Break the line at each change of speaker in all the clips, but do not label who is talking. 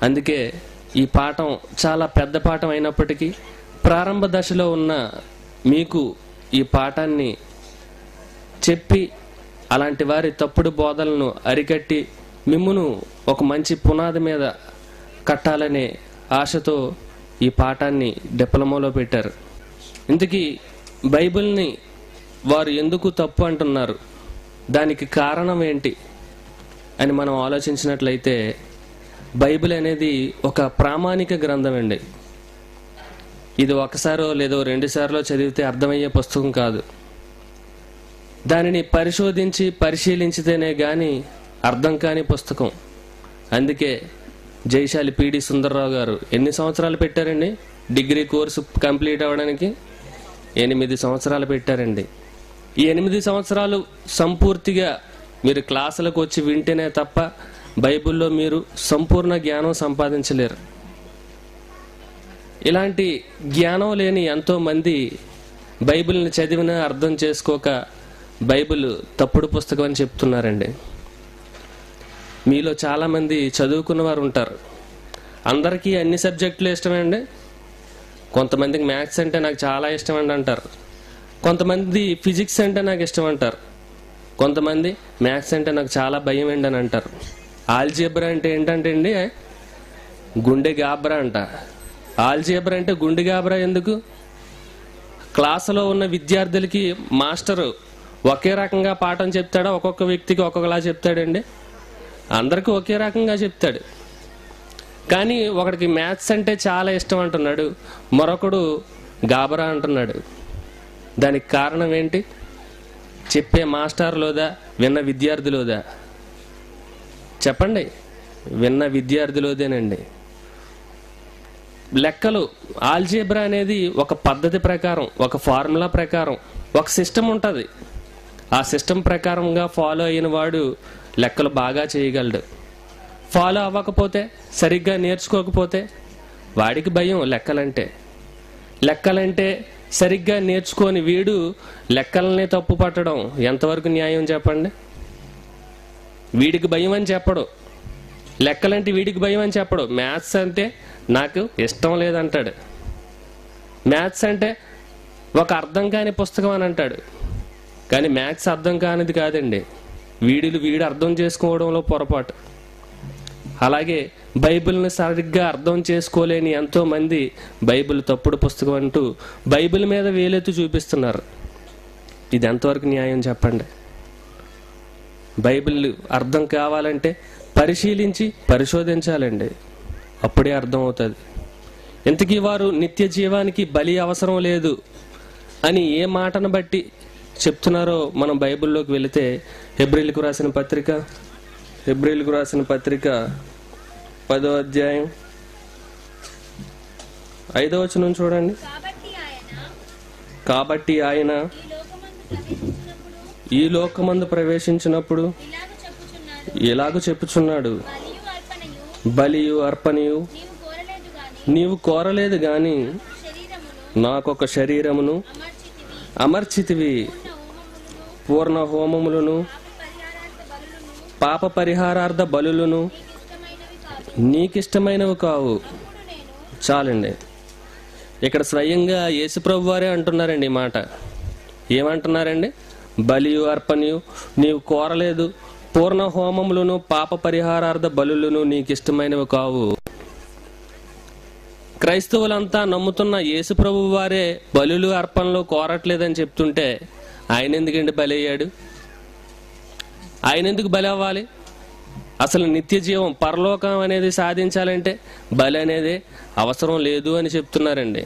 అందుకే ఈ పాఠం చాలా పెద్ద పాఠం అయినప్పటికీ ప్రారంభ దశలో ఉన్న మీకు ఈ పాఠాన్ని చెప్పి అలాంటి వారి తప్పుడు బోధలను అరికట్టి మిమ్మును ఒక మంచి పునాది మీద కట్టాలనే ఆశతో ఈ పాఠాన్ని డిప్లొమాలో పెట్టారు ఇంతకీ బైబిల్ని వారు ఎందుకు తప్పు అంటున్నారు దానికి కారణం ఏంటి అని మనం ఆలోచించినట్లయితే బైబిల్ అనేది ఒక ప్రామాణిక గ్రంథం అండి ఇది ఒకసారో లేదో రెండుసార్లో చదివితే అర్థమయ్యే పుస్తకం కాదు దానిని పరిశోధించి పరిశీలించితేనే గాని అర్థం కాని పుస్తకం అందుకే జైశాలి పిడి సుందర్రావు గారు ఎన్ని సంవత్సరాలు పెట్టారండి డిగ్రీ కోర్సు కంప్లీట్ అవ్వడానికి ఎనిమిది సంవత్సరాలు పెట్టారండి ఈ ఎనిమిది సంవత్సరాలు సంపూర్తిగా మీరు క్లాసులకు వచ్చి వింటేనే తప్ప బైబిల్లో మీరు సంపూర్ణ జ్ఞానం సంపాదించలేరు ఇలాంటి జ్ఞానం లేని ఎంతో మంది బైబిల్ని చదివినా అర్థం చేసుకోక బైబిల్ తప్పుడు పుస్తకం అని చెప్తున్నారండి మీలో చాలామంది చదువుకున్న వారు ఉంటారు అందరికీ అన్ని సబ్జెక్టులు ఇష్టమే అండి కొంతమందికి మ్యాథ్స్ అంటే నాకు చాలా ఇష్టం అండి అంటారు కొంతమంది ఫిజిక్స్ అంటే నాకు ఇష్టం అంటారు కొంతమంది మ్యాథ్స్ అంటే నాకు చాలా భయం అండి అని అంటారు ఆల్జీబ్రా అంటే ఏంటంటే అండి గుండె గాబ్రా అంట ఆల్జీబ్రా అంటే గుండె గాబ్రా ఎందుకు క్లాసులో ఉన్న విద్యార్థులకి మాస్టరు ఒకే రకంగా పాఠం చెప్తాడా ఒక్కొక్క వ్యక్తికి ఒక్కొక్కలా చెప్తాడండి అందరికీ ఒకే రకంగా చెప్తాడు కానీ ఒకడికి మ్యాథ్స్ అంటే చాలా ఇష్టం అంటున్నాడు మరొకడు గాబరా అంటున్నాడు దానికి కారణం ఏంటి చెప్పే మాస్టర్లోదా విన్న విద్యార్థులోదా చెప్పండి విన్న విద్యార్థులోదేనండి లెక్కలు ఆల్జీబ్రా అనేది ఒక పద్ధతి ప్రకారం ఒక ఫార్ములా ప్రకారం ఒక సిస్టమ్ ఉంటుంది ఆ సిస్టమ్ ప్రకారంగా ఫాలో అయిన వాడు లెక్కలు బాగా చేయగలడు ఫాలో అవ్వకపోతే సరిగ్గా నేర్చుకోకపోతే వాడికి భయం లెక్కలంటే లెక్కలంటే సరిగ్గా నేర్చుకొని వీడు లెక్కలనే తప్పు పట్టడం ఎంతవరకు న్యాయం చెప్పండి వీడికి భయం అని చెప్పడు లెక్కలంటే వీడికి భయం అని చెప్పడు మ్యాథ్స్ అంటే నాకు ఇష్టం లేదంటాడు మ్యాథ్స్ అంటే ఒక అర్థం కాని పుస్తకం అని అంటాడు కానీ మ్యాథ్స్ అర్థం కానిది కాదండి వీడిలు వీడు అర్థం చేసుకోవడంలో పొరపాటు అలాగే బైబిల్ని సరిగ్గా అర్థం చేసుకోలేని ఎంతో మంది బైబిల్ తప్పుడు పుస్తకం అంటూ బైబిల్ మీద వేలెత్తు చూపిస్తున్నారు ఇది ఎంతవరకు న్యాయం చెప్పండి బైబిల్ అర్థం కావాలంటే పరిశీలించి పరిశోధించాలండి అప్పుడే అర్థం అవుతుంది ఇంతకీ వారు నిత్య జీవానికి బలి అవసరం లేదు అని ఏ మాటను బట్టి చెప్తున్నారో మనం బైబిల్లోకి వెళితే హెబ్రిల్కు రాసిన పత్రిక హెబ్రిల్కు రాసిన పత్రిక పదో అధ్యాయం ఐదో వచనం చూడండి
కాబట్టి ఆయన
కాబట్టి ఆయన
ఈ లోకమందు ప్రవేశించినప్పుడు
ఈ లోకమందు ప్రవేశించినప్పుడు
ఇలాగ చెప్పుచున్నాను
ఎలాగ చెప్పుచున్నాడు
బలియు అర్పణయు
బలియు అర్పణయు
నీవు కోరలేదు గాని
నీవు కోరలేదు గాని
శరీరమును
నాకొక శరీరమును
అమర్చితివి
అమర్చితివి
పూర్ణ హోమములను
పూర్ణ హోమములను
పాప పరిహారార్థ బలులను
పాప పరిహారార్థ బలులను
నీకు ఇష్టమైనవి కావు
నీకిష్టమైనవి కావు
అప్పుడు నేను
చాలండి ఇక్కడ స్వయంగా యేసుప్రభు వారే అంటున్నారండి ఈ మాట ఏమంటున్నారండి బలియు అర్పణయు నీవు కోరలేదు పూర్ణ హోమములను పాప పరిహారార్థ బలులను నీకు ఇష్టమైనవి కావు క్రైస్తవులంతా నమ్ముతున్న యేసుప్రభు వారే బలులు అర్పణలు కోరట్లేదని చెప్తుంటే ఆయన ఎందుకండి బలి అయ్యాడు ఆయన ఎందుకు బలి అవ్వాలి అసలు నిత్య జీవం పరలోకం అనేది సాధించాలంటే బలి అనేది అవసరం లేదు అని చెప్తున్నారండి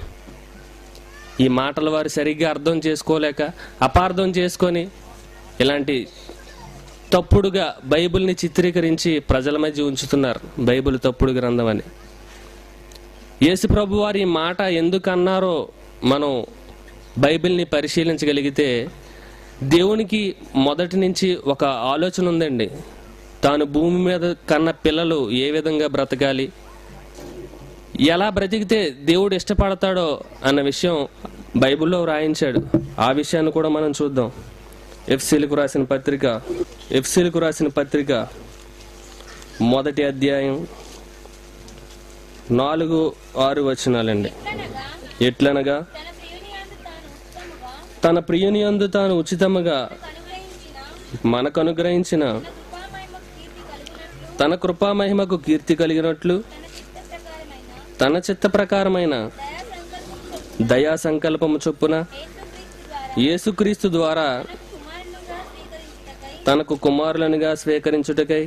ఈ మాటలు వారు సరిగ్గా అర్థం చేసుకోలేక అపార్థం చేసుకొని ఇలాంటి తప్పుడుగా బైబిల్ని చిత్రీకరించి ప్రజల మధ్య ఉంచుతున్నారు బైబిల్ తప్పుడు గ్రంథం అని యేసు ప్రభు వారి ఈ మాట ఎందుకు అన్నారో మనం బైబిల్ని పరిశీలించగలిగితే దేవునికి మొదటి నుంచి ఒక ఆలోచన ఉందండి తాను భూమి మీద కన్న పిల్లలు ఏ విధంగా బ్రతకాలి ఎలా బ్రతికితే దేవుడు ఇష్టపడతాడో అన్న విషయం బైబిల్లో వ్రాయించాడు ఆ విషయాన్ని కూడా మనం చూద్దాం ఎఫ్సీలకు రాసిన పత్రిక ఎఫ్సీలకు రాసిన పత్రిక మొదటి అధ్యాయం నాలుగు ఆరు వచనాలండి
ఎట్లనగా
ఎట్లనగా
తన ప్రియుని యందు తాను ఉత్తముగా
తన ప్రియుని అందు తాను ఉచితముగా
అనుగ్రహించిన
మనకు అనుగ్రహించిన
తన కృపామహిమ కీర్తి కలిగినట్లు
తన కృపామహిమకు కీర్తి కలిగినట్లు
తన చిత్త ప్రకారమైన
తన చిత్త ప్రకారమైన
దయా సంకల్పం
దయా సంకల్పము చొప్పున
యేసుక్రీస్తు ద్వారా
యేసుక్రీస్తు ద్వారా
కుమారులుగా స్వీకరించుటకై
తనకు కుమారులనుగా స్వీకరించుటకై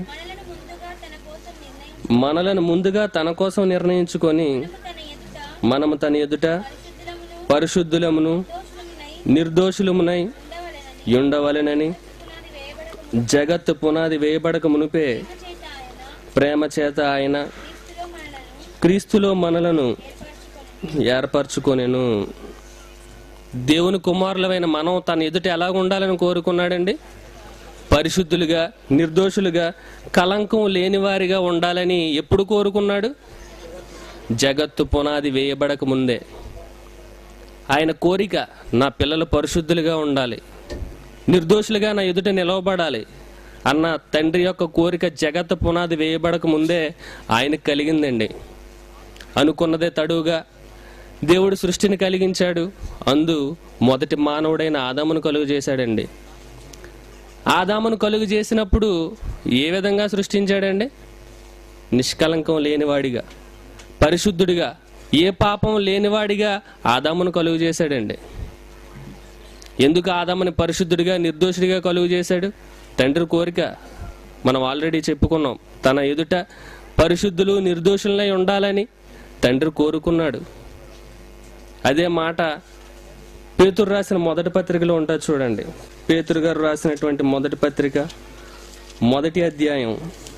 మనలను ముందుగా తన కోసం నిర్ణయించి
మనలను ముందుగా తన కోసం నిర్ణయించుకొని
మనము తన ఎదుట
మనము తన ఎదుట
పరిశుద్ధులమును
పరిశుద్ధులమును
దోషులమునై
నిర్దోషులమునై
ఉండవలెనని
ఉండవలెనని
పునాది వేయబడక
జగత్తు పునాది వేయబడక మునుపే
చేత ఆయన
ప్రేమ చేత ఆయన
క్రీస్తులో మనలను
క్రీస్తులో మనలను
ఏర్పరచుకొని
ఏర్పరచుకొనెను దేవుని కుమారులమైన మనం తన ఎదుట ఎలా ఉండాలని కోరుకున్నాడండి పరిశుద్ధులుగా నిర్దోషులుగా కలంకం లేనివారిగా ఉండాలని ఎప్పుడు కోరుకున్నాడు జగత్తు పునాది వేయబడక ముందే ఆయన కోరిక నా పిల్లలు పరిశుద్ధులుగా ఉండాలి నిర్దోషులుగా నా ఎదుట నిలవబడాలి అన్న తండ్రి యొక్క కోరిక జగత్తు పునాది వేయబడక ముందే ఆయనకు కలిగిందండి అనుకున్నదే తడువుగా దేవుడు సృష్టిని కలిగించాడు అందు మొదటి మానవుడైన ఆదామును కలుగు చేశాడండి ఆదామును కలుగు చేసినప్పుడు ఏ విధంగా సృష్టించాడండి నిష్కలంకం లేనివాడిగా పరిశుద్ధుడిగా ఏ పాపం లేనివాడిగా ఆదామును కలుగు చేశాడండి ఎందుకు ఆదాముని పరిశుద్ధుడిగా నిర్దోషుడిగా కలుగు చేశాడు తండ్రి కోరిక మనం ఆల్రెడీ చెప్పుకున్నాం తన ఎదుట పరిశుద్ధులు నిర్దోషులై ఉండాలని తండ్రి కోరుకున్నాడు అదే మాట పేతురు రాసిన మొదటి పత్రికలో ఉంటుంది చూడండి పేతురు గారు రాసినటువంటి మొదటి పత్రిక మొదటి అధ్యాయం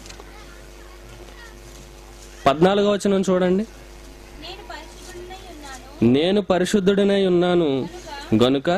పద్నాలుగో వచనం చూడండి
నేను పరిశుద్ధుడై ఉన్నాను
నేను పరిశుద్ధుడనై ఉన్నాను గనుక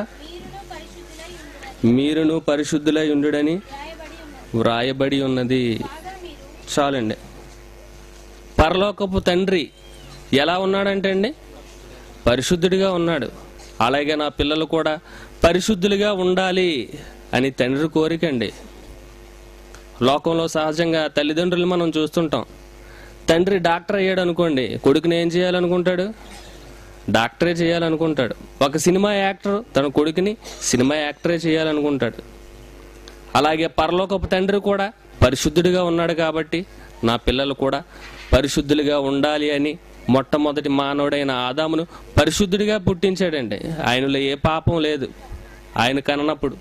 మీరును పరిశుద్ధులై
మీరును పరిశుద్ధులై
ఉండుడని
ఉండుడని
రాయబడి ఉన్నది
వ్రాయబడి ఉన్నది
కాగా మీరు
చాలండి పరలోకపు తండ్రి ఎలా ఉన్నాడంటే అండి పరిశుద్ధుడిగా ఉన్నాడు అలాగే నా పిల్లలు కూడా పరిశుద్ధులుగా ఉండాలి అని తండ్రి కోరికండి లోకంలో సహజంగా తల్లిదండ్రులు మనం చూస్తుంటాం తండ్రి డాక్టర్ అయ్యాడు అనుకోండి కొడుకుని ఏం చేయాలనుకుంటాడు డాక్టరే చేయాలనుకుంటాడు ఒక సినిమా యాక్టర్ తన కొడుకుని సినిమా యాక్టరే చేయాలనుకుంటాడు అలాగే పరలోకపు తండ్రి కూడా పరిశుద్ధుడిగా ఉన్నాడు కాబట్టి నా పిల్లలు కూడా పరిశుద్ధులుగా ఉండాలి అని మొట్టమొదటి మానవుడైన ఆదామును పరిశుద్ధుడిగా పుట్టించాడండి ఆయనలో ఏ పాపం లేదు ఆయన కన్నప్పుడు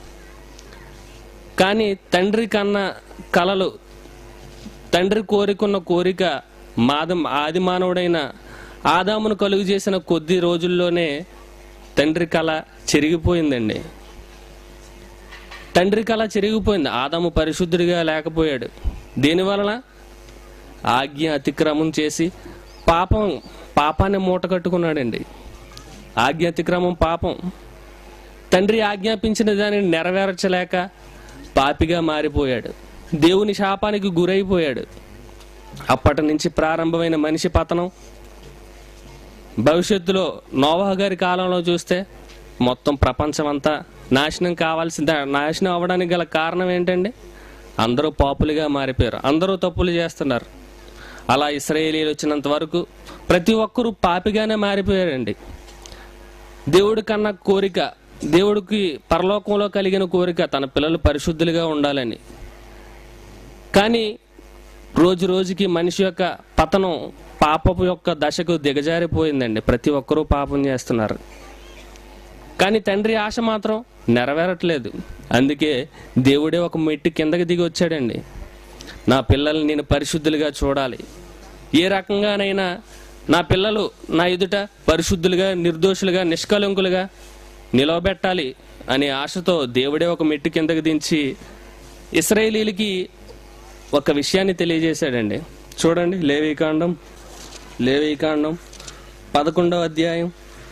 కానీ తండ్రి కన్న కలలు తండ్రి కోరికున్న కోరిక మాదం ఆది మానవుడైన ఆదామును కలుగు చేసిన కొద్ది రోజుల్లోనే తండ్రి కళ చెరిగిపోయిందండి తండ్రి కళ చెరిగిపోయింది ఆదాము పరిశుద్ధుడిగా లేకపోయాడు దేని వలన ఆజ్ఞ అతిక్రమం చేసి పాపం పాపాన్ని మూట కట్టుకున్నాడండి ఆజ్ఞ అతిక్రమం పాపం తండ్రి ఆజ్ఞాపించిన దానిని నెరవేర్చలేక పాపిగా మారిపోయాడు దేవుని శాపానికి గురైపోయాడు అప్పటి నుంచి ప్రారంభమైన మనిషి పతనం భవిష్యత్తులో నోవాహ గారి కాలంలో చూస్తే మొత్తం ప్రపంచం అంతా నాశనం కావాల్సిన నాశనం అవ్వడానికి గల కారణం ఏంటండి అందరూ పాపులుగా మారిపోయారు అందరూ తప్పులు చేస్తున్నారు అలా ఇస్రాయేలీలు వచ్చినంత వరకు ప్రతి ఒక్కరూ పాపిగానే మారిపోయారండి దేవుడి కన్నా కోరిక దేవుడికి పరలోకంలో కలిగిన కోరిక తన పిల్లలు పరిశుద్ధులుగా ఉండాలని కానీ రోజు రోజుకి మనిషి యొక్క పతనం పాపపు యొక్క దశకు దిగజారిపోయిందండి ప్రతి ఒక్కరూ పాపం చేస్తున్నారు కానీ తండ్రి ఆశ మాత్రం నెరవేరట్లేదు అందుకే దేవుడే ఒక మెట్టు కిందకి దిగి వచ్చాడండి నా పిల్లల్ని నేను పరిశుద్ధులుగా చూడాలి ఏ రకంగానైనా నా పిల్లలు నా ఎదుట పరిశుద్ధులుగా నిర్దోషులుగా నిష్కలంకులుగా నిలవబెట్టాలి అనే ఆశతో దేవుడే ఒక మెట్టు కిందకి దించి ఇస్రాయేలీలకి ఒక విషయాన్ని తెలియజేశాడండి చూడండి లేవీకాండం లేవీకాండం పదకొండవ అధ్యాయం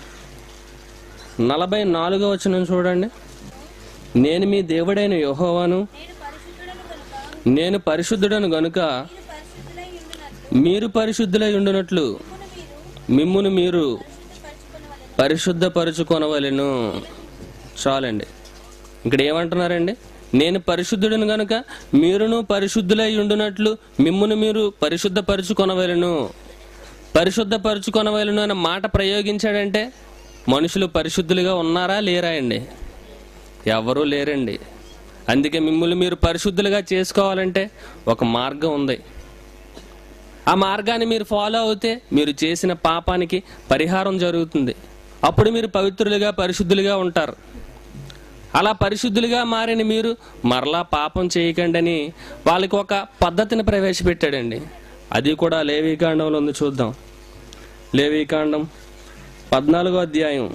నలభై నాలుగో వచనం చూడండి నేను మీ దేవుడైన యెహోవాను
నేను పరిశుద్ధుడను కనుక
నేను పరిశుద్ధుడను గనుక
మీరు పరిశుద్ధులై ఉండునట్లు
మీరు పరిశుద్ధులై ఉండునట్లు
మిమ్మును మీరు
మిమ్మును మీరు
పరిశుద్ధపరచుకొనవలెను
పరిశుద్ధపరచుకొనవలెను చాలండి ఇక్కడ ఏమంటున్నారండి నేను పరిశుద్ధుడను గనుక మీరును పరిశుద్ధులై ఉండునట్లు మిమ్మును మీరు పరిశుద్ధపరచుకొనవలెను పరిశుద్ధపరచుకొనవలను అనే మాట ప్రయోగించాడంటే మనుషులు పరిశుద్ధులుగా ఉన్నారా లేరా అండి ఎవరూ లేరండి అందుకే మిమ్మల్ని మీరు పరిశుద్ధులుగా చేసుకోవాలంటే ఒక మార్గం ఉంది ఆ మార్గాన్ని మీరు ఫాలో అవుతే మీరు చేసిన పాపానికి పరిహారం జరుగుతుంది అప్పుడు మీరు పవిత్రులుగా పరిశుద్ధులుగా ఉంటారు అలా పరిశుద్ధులుగా మారిన మీరు మరలా పాపం చేయకండి అని వాళ్ళకి ఒక పద్ధతిని ప్రవేశపెట్టాడండి అది కూడా లేవీకాండంలో ఉంది చూద్దాం లేవీకాండం పద్నాలుగో అధ్యాయం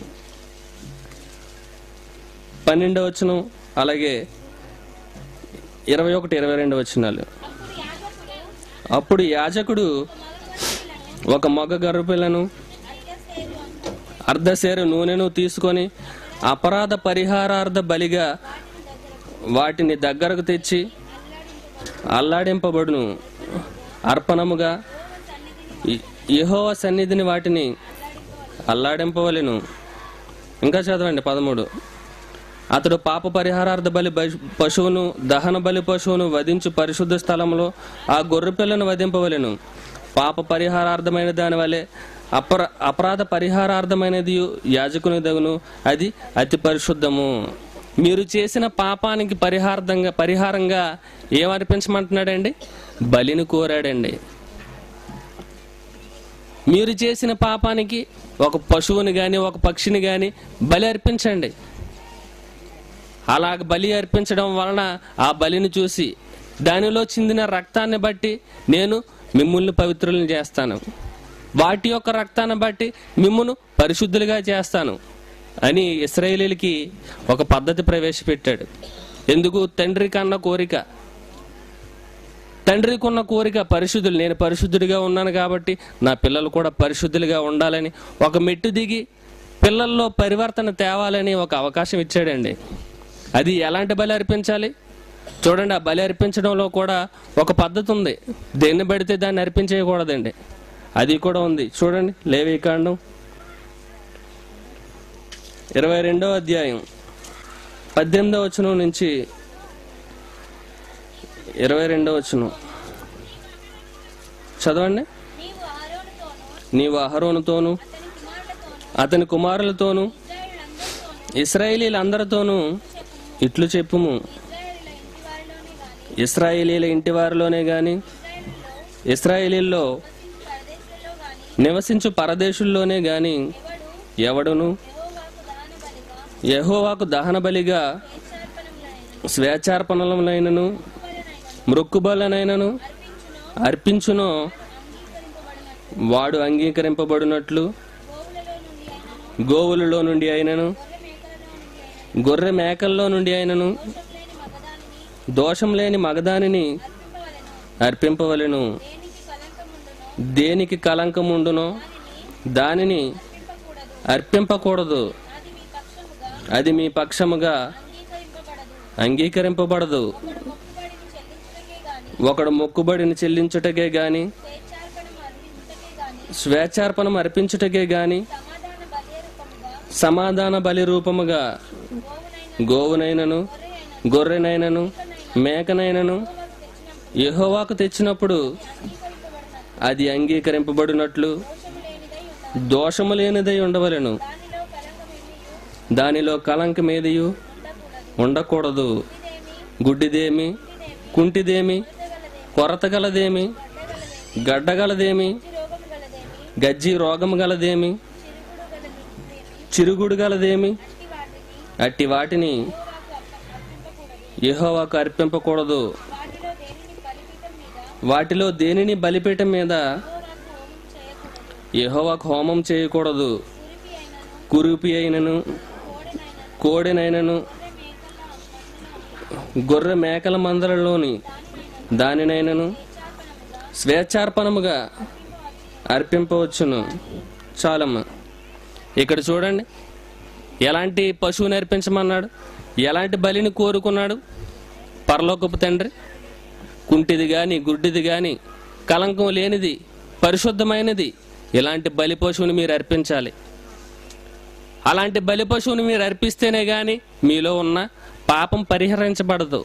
పన్నెండవ వచనం అలాగే ఇరవై ఒకటి ఇరవై రెండు వచనాలు అప్పుడు యాజకుడు ఒక మగ గర్రపిల్లను అర్ధసేరు నూనెను తీసుకొని అపరాధ పరిహారార్థ బలిగా వాటిని దగ్గరకు తెచ్చి అల్లాడింపబడును అర్పణముగా యహోవ సన్నిధిని వాటిని అల్లాడింపవలెను ఇంకా చదవండి పదమూడు అతడు పాప పరిహారార్థ బలి పశు- పశువును దహన బలి పశువును వధించు పరిశుద్ధ స్థలంలో ఆ గొర్రె పిల్లను వధింపవలెను పాప పరిహారార్థమైన దాని వలె అపర అపరాధ పరిహారార్థమైనది యాజకుని దగును అది అతి పరిశుద్ధము మీరు చేసిన పాపానికి పరిహార్థంగా పరిహారంగా ఏమర్పించమంటున్నాడండి బలిని కోరాడండి మీరు చేసిన పాపానికి ఒక పశువుని గాని ఒక పక్షిని గాని బలి అర్పించండి అలా బలి అర్పించడం వలన ఆ బలిని చూసి దానిలో చిందిన రక్తాన్ని బట్టి నేను మిమ్మల్ని పవిత్రులను చేస్తాను వాటి యొక్క రక్తాన్ని బట్టి మిమ్మును పరిశుద్ధులుగా చేస్తాను అని ఇస్రాయేలీలకి ఒక పద్ధతి ప్రవేశపెట్టాడు ఎందుకు తండ్రి కన్న కోరిక తండ్రికి ఉన్న కోరిక పరిశుద్ధులు నేను పరిశుద్ధుడిగా ఉన్నాను కాబట్టి నా పిల్లలు కూడా పరిశుద్ధులుగా ఉండాలని ఒక మెట్టు దిగి పిల్లల్లో పరివర్తన తేవాలని ఒక అవకాశం ఇచ్చాడండి అది ఎలాంటి బలి అర్పించాలి చూడండి ఆ బలి అర్పించడంలో కూడా ఒక పద్ధతి ఉంది దేన్ని పడితే దాన్ని అర్పించేయకూడదండి అది కూడా ఉంది చూడండి లేవీకాండం ఇరవై రెండో అధ్యాయం పద్దెనిమిదవ వచనం నుంచి ఇరవై రెండో వచనం చదవండి
నీవు అహరోనుతోనూ
నీవు అహరోనుతోను
అతని కుమారులతోనూ
అతని కుమారులతోను
ఇశ్రాయేలీలందరితోనూ
ఇస్రాయేలీలందరితోనూ ఇట్లు చెప్పుము
ఇశ్రాయేలీల ఇంటి వారిలోనే గాని
ఇస్రాయేలీల ఇంటి వారిలోనే గాని ఇస్రాయేలీల్లో
పరదేశంలో గాని
నివసించు పరదేశుల్లోనే గాని
ఎవడు
ఎవడును
యెహోవాకు దహన బలిగా
యెహోవాకు దహన బలిగా
స్వేచ్ఛార్పణములైనను
స్వేచ్ఛార్పణలైనను మృక్కుబలనైనను
అర్పించును
అర్పించును వాడు అంగీకరింపబడినట్లు
గోవులలో నుండి అయినను
గోవులలో నుండి అయినను
గొర్రె మేకలలో నుండి అయినను
గొర్రె మేకల్లో నుండి అయినను
దోషం లేని మగదానిని
దోషం లేని మగదానిని
అర్పింపవలెను
అర్పింపవలెను
దేనికి కలంకముండునో
దేనికి కలంకముండునో దానిని
అర్పింపకూడదు
అర్పింపకూడదు
అది మీ పక్షముగా
అది మీ పక్షముగా
అంగీకరింపబడదు
అంగీకరింపబడదు
ఒకడు మొక్కుబడిని చెల్లించుటకే గాని
ఒకడు మొక్కుబడిని చెల్లించుటకే గాని
స్వేచ్ఛార్పణం అర్పించుటకే గాని
స్వేచ్ఛార్పణం అర్పించుటకే గాని
సమాధాన బలి రూపముగా
సమాధాన బలి రూపముగా
గోవునైనను
గోవునైనను
గొర్రెనైనను మేకనైనను
తెచ్చినప్పుడు
యెహోవాకు తెచ్చినప్పుడు
అంగీకరింపబడినట్లు
అది అంగీకరింపబడినట్లు
దోషము లేనిదై
దోషము లేనిదై
ఉండదు
ఉండవలెను
దానిలో కలంకమేమియు
దానిలో కలంకమేదియు
ఉండకూడదు
ఉండకూడదు
ఇదేమి
గుడ్డిదేమి కుంటిదేమి కొరత గలదేమి గడ్డగలదేమి
రోగము గలదేమి
గజ్జి రోగము గలదేమి
చిరుగుడు గలదేమి
చిరుగుడు గలదేమి
అట్టి వాటిని
అట్టి వాటిని
యెహోవాకు అర్పింపకూడదు
యెహోవాకు అర్పింపకూడదు
వాటిలో దేనిని బలిపీఠం మీద
యెహోవాకు హోమం చేయకూడదు
యెహోవాకు హోమం చేయకూడదు
కురిపి అయినను
కురిపి అయినను
కోడెనైనను గొర్రె మేకల మందలలోని దానినైనను స్వేచ్ఛార్పణముగా అర్పింపవచ్చును చాలమ్మ ఇక్కడ చూడండి ఎలాంటి పశువుని అర్పించమన్నాడు ఎలాంటి బలిని కోరుకున్నాడు పరలోకపు తండ్రి కుంటిది గాని గుడ్డిది గాని కలంకం లేనిది పరిశుద్ధమైనది ఇలాంటి బలి పశువుని మీరు అర్పించాలి అలాంటి బలి పశువుని మీరు అర్పిస్తేనే గాని మీలో ఉన్న పాపం పరిహరించబడదు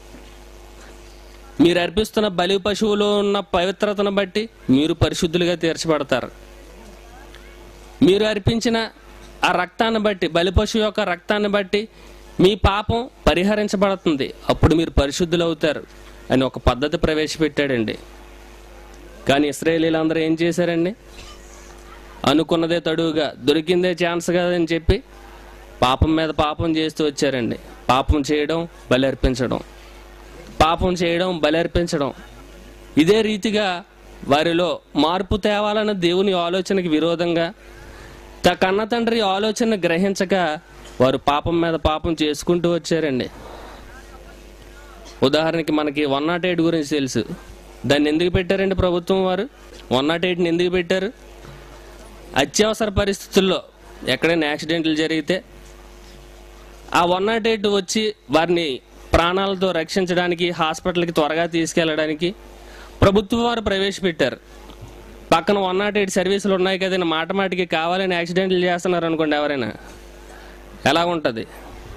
మీరు అర్పిస్తున్న బలి పశువులో ఉన్న పవిత్రతను బట్టి మీరు పరిశుద్ధులుగా తీర్చబడతారు
మీరు అర్పించిన ఆ రక్తాన్ని బట్టి బలిపశువు యొక్క రక్తాన్ని బట్టి మీ పాపం పరిహరించబడుతుంది అప్పుడు మీరు పరిశుద్ధులు అవుతారు అని ఒక పద్ధతి ప్రవేశపెట్టాడండి కానీ ఇస్రాయేలీలందరూ ఏం చేశారండి అనుకున్నదే తడువుగా దొరికిందే ఛాన్స్ కదని చెప్పి పాపం మీద పాపం చేస్తూ వచ్చారండి పాపం చేయడం బలి అర్పించడం పాపం చేయడం బలి అర్పించడం ఇదే రీతిగా వారిలో మార్పు తేవాలన్న దేవుని ఆలోచనకి విరోధంగా త కన్న తండ్రి ఆలోచన గ్రహించక వారు పాపం మీద పాపం చేసుకుంటూ వచ్చారండి ఉదాహరణకి మనకి వన్ నాట్ ఎయిట్ గురించి తెలుసు దాన్ని ఎందుకు పెట్టారండి ప్రభుత్వం వారు వన్ నాట్ ఎయిట్ని ఎందుకు పెట్టారు అత్యవసర పరిస్థితుల్లో ఎక్కడైనా యాక్సిడెంట్లు జరిగితే ఆ వన్ నాట్ ఎయిట్ వచ్చి వారిని ప్రాణాలతో రక్షించడానికి హాస్పిటల్కి త్వరగా తీసుకెళ్ళడానికి ప్రభుత్వం వారు ప్రవేశపెట్టారు పక్కన వన్ నాట్ ఎయిట్ సర్వీసులు ఉన్నాయి కదండి మాట మాటికి కావాలని యాక్సిడెంట్లు చేస్తున్నారు అనుకోండి ఎవరైనా ఎలా ఉంటుంది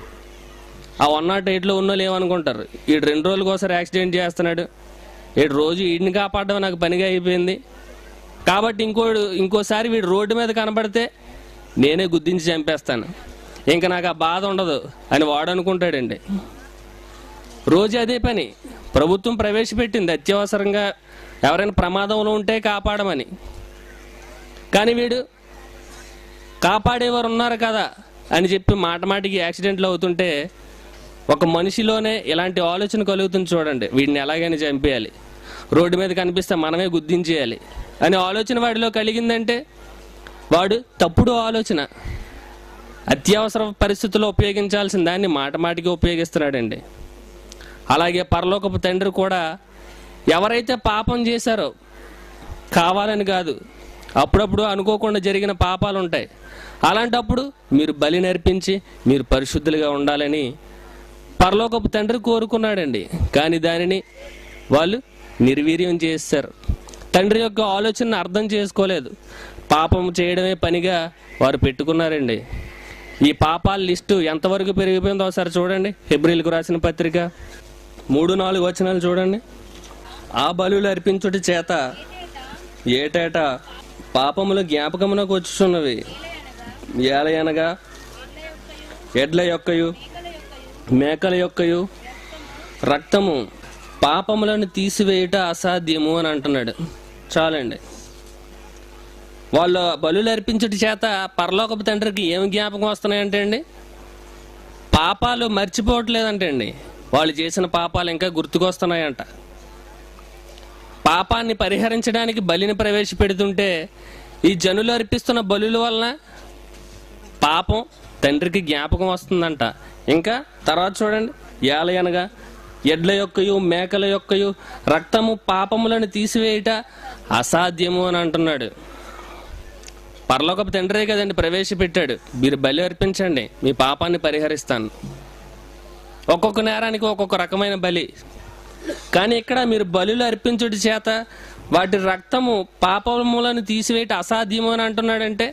ఆ వన్ నాట్ ఎయిట్లో ఉన్న వాళ్ళు ఏమనుకుంటారు ఈడు రెండు రోజులకు ఒకసారి యాక్సిడెంట్ చేస్తున్నాడు ఈడు రోజు వీడిని కాపాడడం నాకు పనిగా అయిపోయింది కాబట్టి ఇంకోడు ఇంకోసారి వీడు రోడ్డు మీద కనబడితే నేనే గుద్దించి చంపేస్తాను ఇంకా నాకు ఆ బాధ ఉండదు అని వాడు అనుకుంటాడండి రోజు అదే పని ప్రభుత్వం ప్రవేశపెట్టింది అత్యవసరంగా ఎవరైనా ప్రమాదంలో ఉంటే కాపాడమని కానీ వీడు కాపాడేవారు ఉన్నారు కదా అని చెప్పి మాట మాటికి యాక్సిడెంట్లు అవుతుంటే ఒక మనిషిలోనే ఇలాంటి ఆలోచన కలుగుతుంది చూడండి వీడిని ఎలాగైనా చంపేయాలి రోడ్డు మీద కనిపిస్తే మనమే గుర్తించేయాలి అనే ఆలోచన వాడిలో కలిగిందంటే వాడు తప్పుడు ఆలోచన అత్యవసర పరిస్థితుల్లో ఉపయోగించాల్సిన దాన్ని మాట మాటికి ఉపయోగిస్తున్నాడండి అలాగే పరలోకపు తండ్రి కూడా ఎవరైతే పాపం చేశారో కావాలని కాదు అప్పుడప్పుడు అనుకోకుండా జరిగిన పాపాలు ఉంటాయి అలాంటప్పుడు మీరు బలి నేర్పించి మీరు పరిశుద్ధులుగా ఉండాలని పరలోకపు తండ్రి కోరుకున్నాడండి కానీ దానిని వాళ్ళు నిర్వీర్యం చేశారు తండ్రి యొక్క ఆలోచనను అర్థం చేసుకోలేదు పాపం చేయడమే పనిగా వారు పెట్టుకున్నారండి ఈ పాపాల లిస్టు ఎంతవరకు పెరిగిపోయిందో ఒకసారి చూడండి హెబ్రిల్కు రాసిన పత్రిక మూడు నాలుగు వచనాలు చూడండి ఆ బలులు అర్పించుటి చేత ఏటేటా పాపములు జ్ఞాపకమునకు వచ్చుచున్నవి ఏలయనగా ఎడ్ల యొక్కయు మేకల యొక్కయు రక్తము పాపములను తీసివేయుట అసాధ్యము అని అంటున్నాడు చాలండి వాళ్ళు బలులు అర్పించుట చేత పరలోకపు తండ్రికి ఏం జ్ఞాపకం వస్తున్నాయంటే అండి పాపాలు మర్చిపోవట్లేదంటే అండి వాళ్ళు చేసిన పాపాలు ఇంకా గుర్తుకొస్తున్నాయంట పాపాన్ని పరిహరించడానికి బలిని ప్రవేశపెడుతుంటే ఈ జనులు అర్పిస్తున్న బలుల వలన పాపం తండ్రికి జ్ఞాపకం వస్తుందంట ఇంకా తర్వాత చూడండి ఏలయనగా ఎడ్ల యొక్కయు మేకల యొక్కయు రక్తము పాపములను తీసివేయుట అసాధ్యము అని అంటున్నాడు పరలోకపు తండ్రే కదండి ప్రవేశపెట్టాడు మీరు బలి అర్పించండి మీ పాపాన్ని పరిహరిస్తాను ఒక్కొక్క నేరానికి ఒక్కొక్క రకమైన బలి కానీ ఇక్కడ మీరు బలులు అర్పించుడి చేత వాటి రక్తము పాపములను తీసివేయట అసాధ్యము అని అంటున్నాడంటే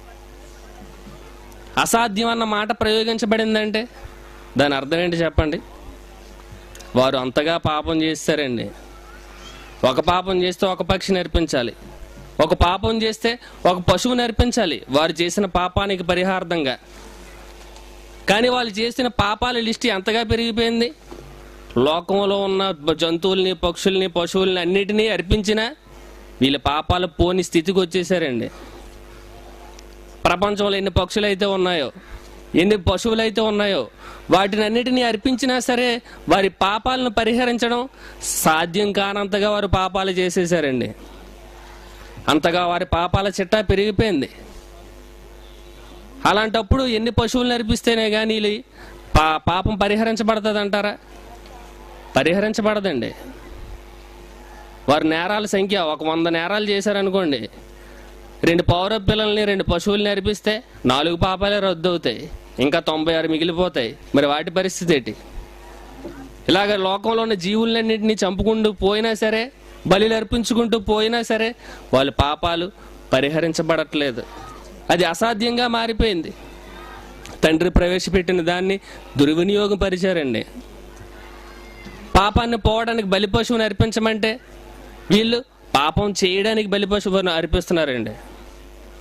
అసాధ్యం అన్న మాట ప్రయోగించబడిందంటే దాని అర్థం ఏంటి చెప్పండి వారు అంతగా పాపం చేస్తారండి ఒక పాపం చేస్తే ఒక పక్షి నేర్పించాలి ఒక పాపం చేస్తే ఒక పశువు నేర్పించాలి వారు చేసిన పాపానికి పరిహార్థంగా కానీ వాళ్ళు చేసిన పాపాల లిస్ట్ ఎంతగా పెరిగిపోయింది లోకంలో ఉన్న బ- జంతువుల్ని పక్షుల్ని పశువుల్ని అన్నిటినీ అర్పించినా వీళ్ళ పాపాలు పోని స్థితికి వచ్చేసారండి ప్రపంచంలో ఎన్ని పక్షులు అయితే ఉన్నాయో ఎన్ని పశువులు అయితే ఉన్నాయో వాటిని అన్నిటినీ అర్పించినా సరే వారి పాపాలను పరిహరించడం సాధ్యం కానంతగా వారు పాపాలు చేసేసారండి అంతగా వారి పాపాల చిట్టా పెరిగిపోయింది అలాంటప్పుడు ఎన్ని పశువులను అర్పిస్తేనే కానీ వీళ్ళు పా పాపం పరిహరించబడుతుంది అంటారా పరిహరించబడదండి వారి నేరాల సంఖ్య ఒక వంద నేరాలు చేశారనుకోండి రెండు పౌర పిల్లల్ని రెండు పశువుల్ని అర్పిస్తే నాలుగు పాపాలే రద్దు అవుతాయి ఇంకా తొంభై ఆరు మిగిలిపోతాయి మరి వాటి పరిస్థితి ఏంటి ఇలాగ లోకంలో ఉన్న జీవులన్నింటినీ చంపుకుంటూ పోయినా సరే బలిలు అర్పించుకుంటూ పోయినా సరే వాళ్ళ పాపాలు పరిహరించబడట్లేదు అది అసాధ్యంగా మారిపోయింది తండ్రి ప్రవేశపెట్టిన దాన్ని దుర్వినియోగం పరిచారండి పాపాన్ని పోవడానికి బలి పశువుని అర్పించమంటే వీళ్ళు పాపం చేయడానికి బలి పశువును అర్పిస్తున్నారండి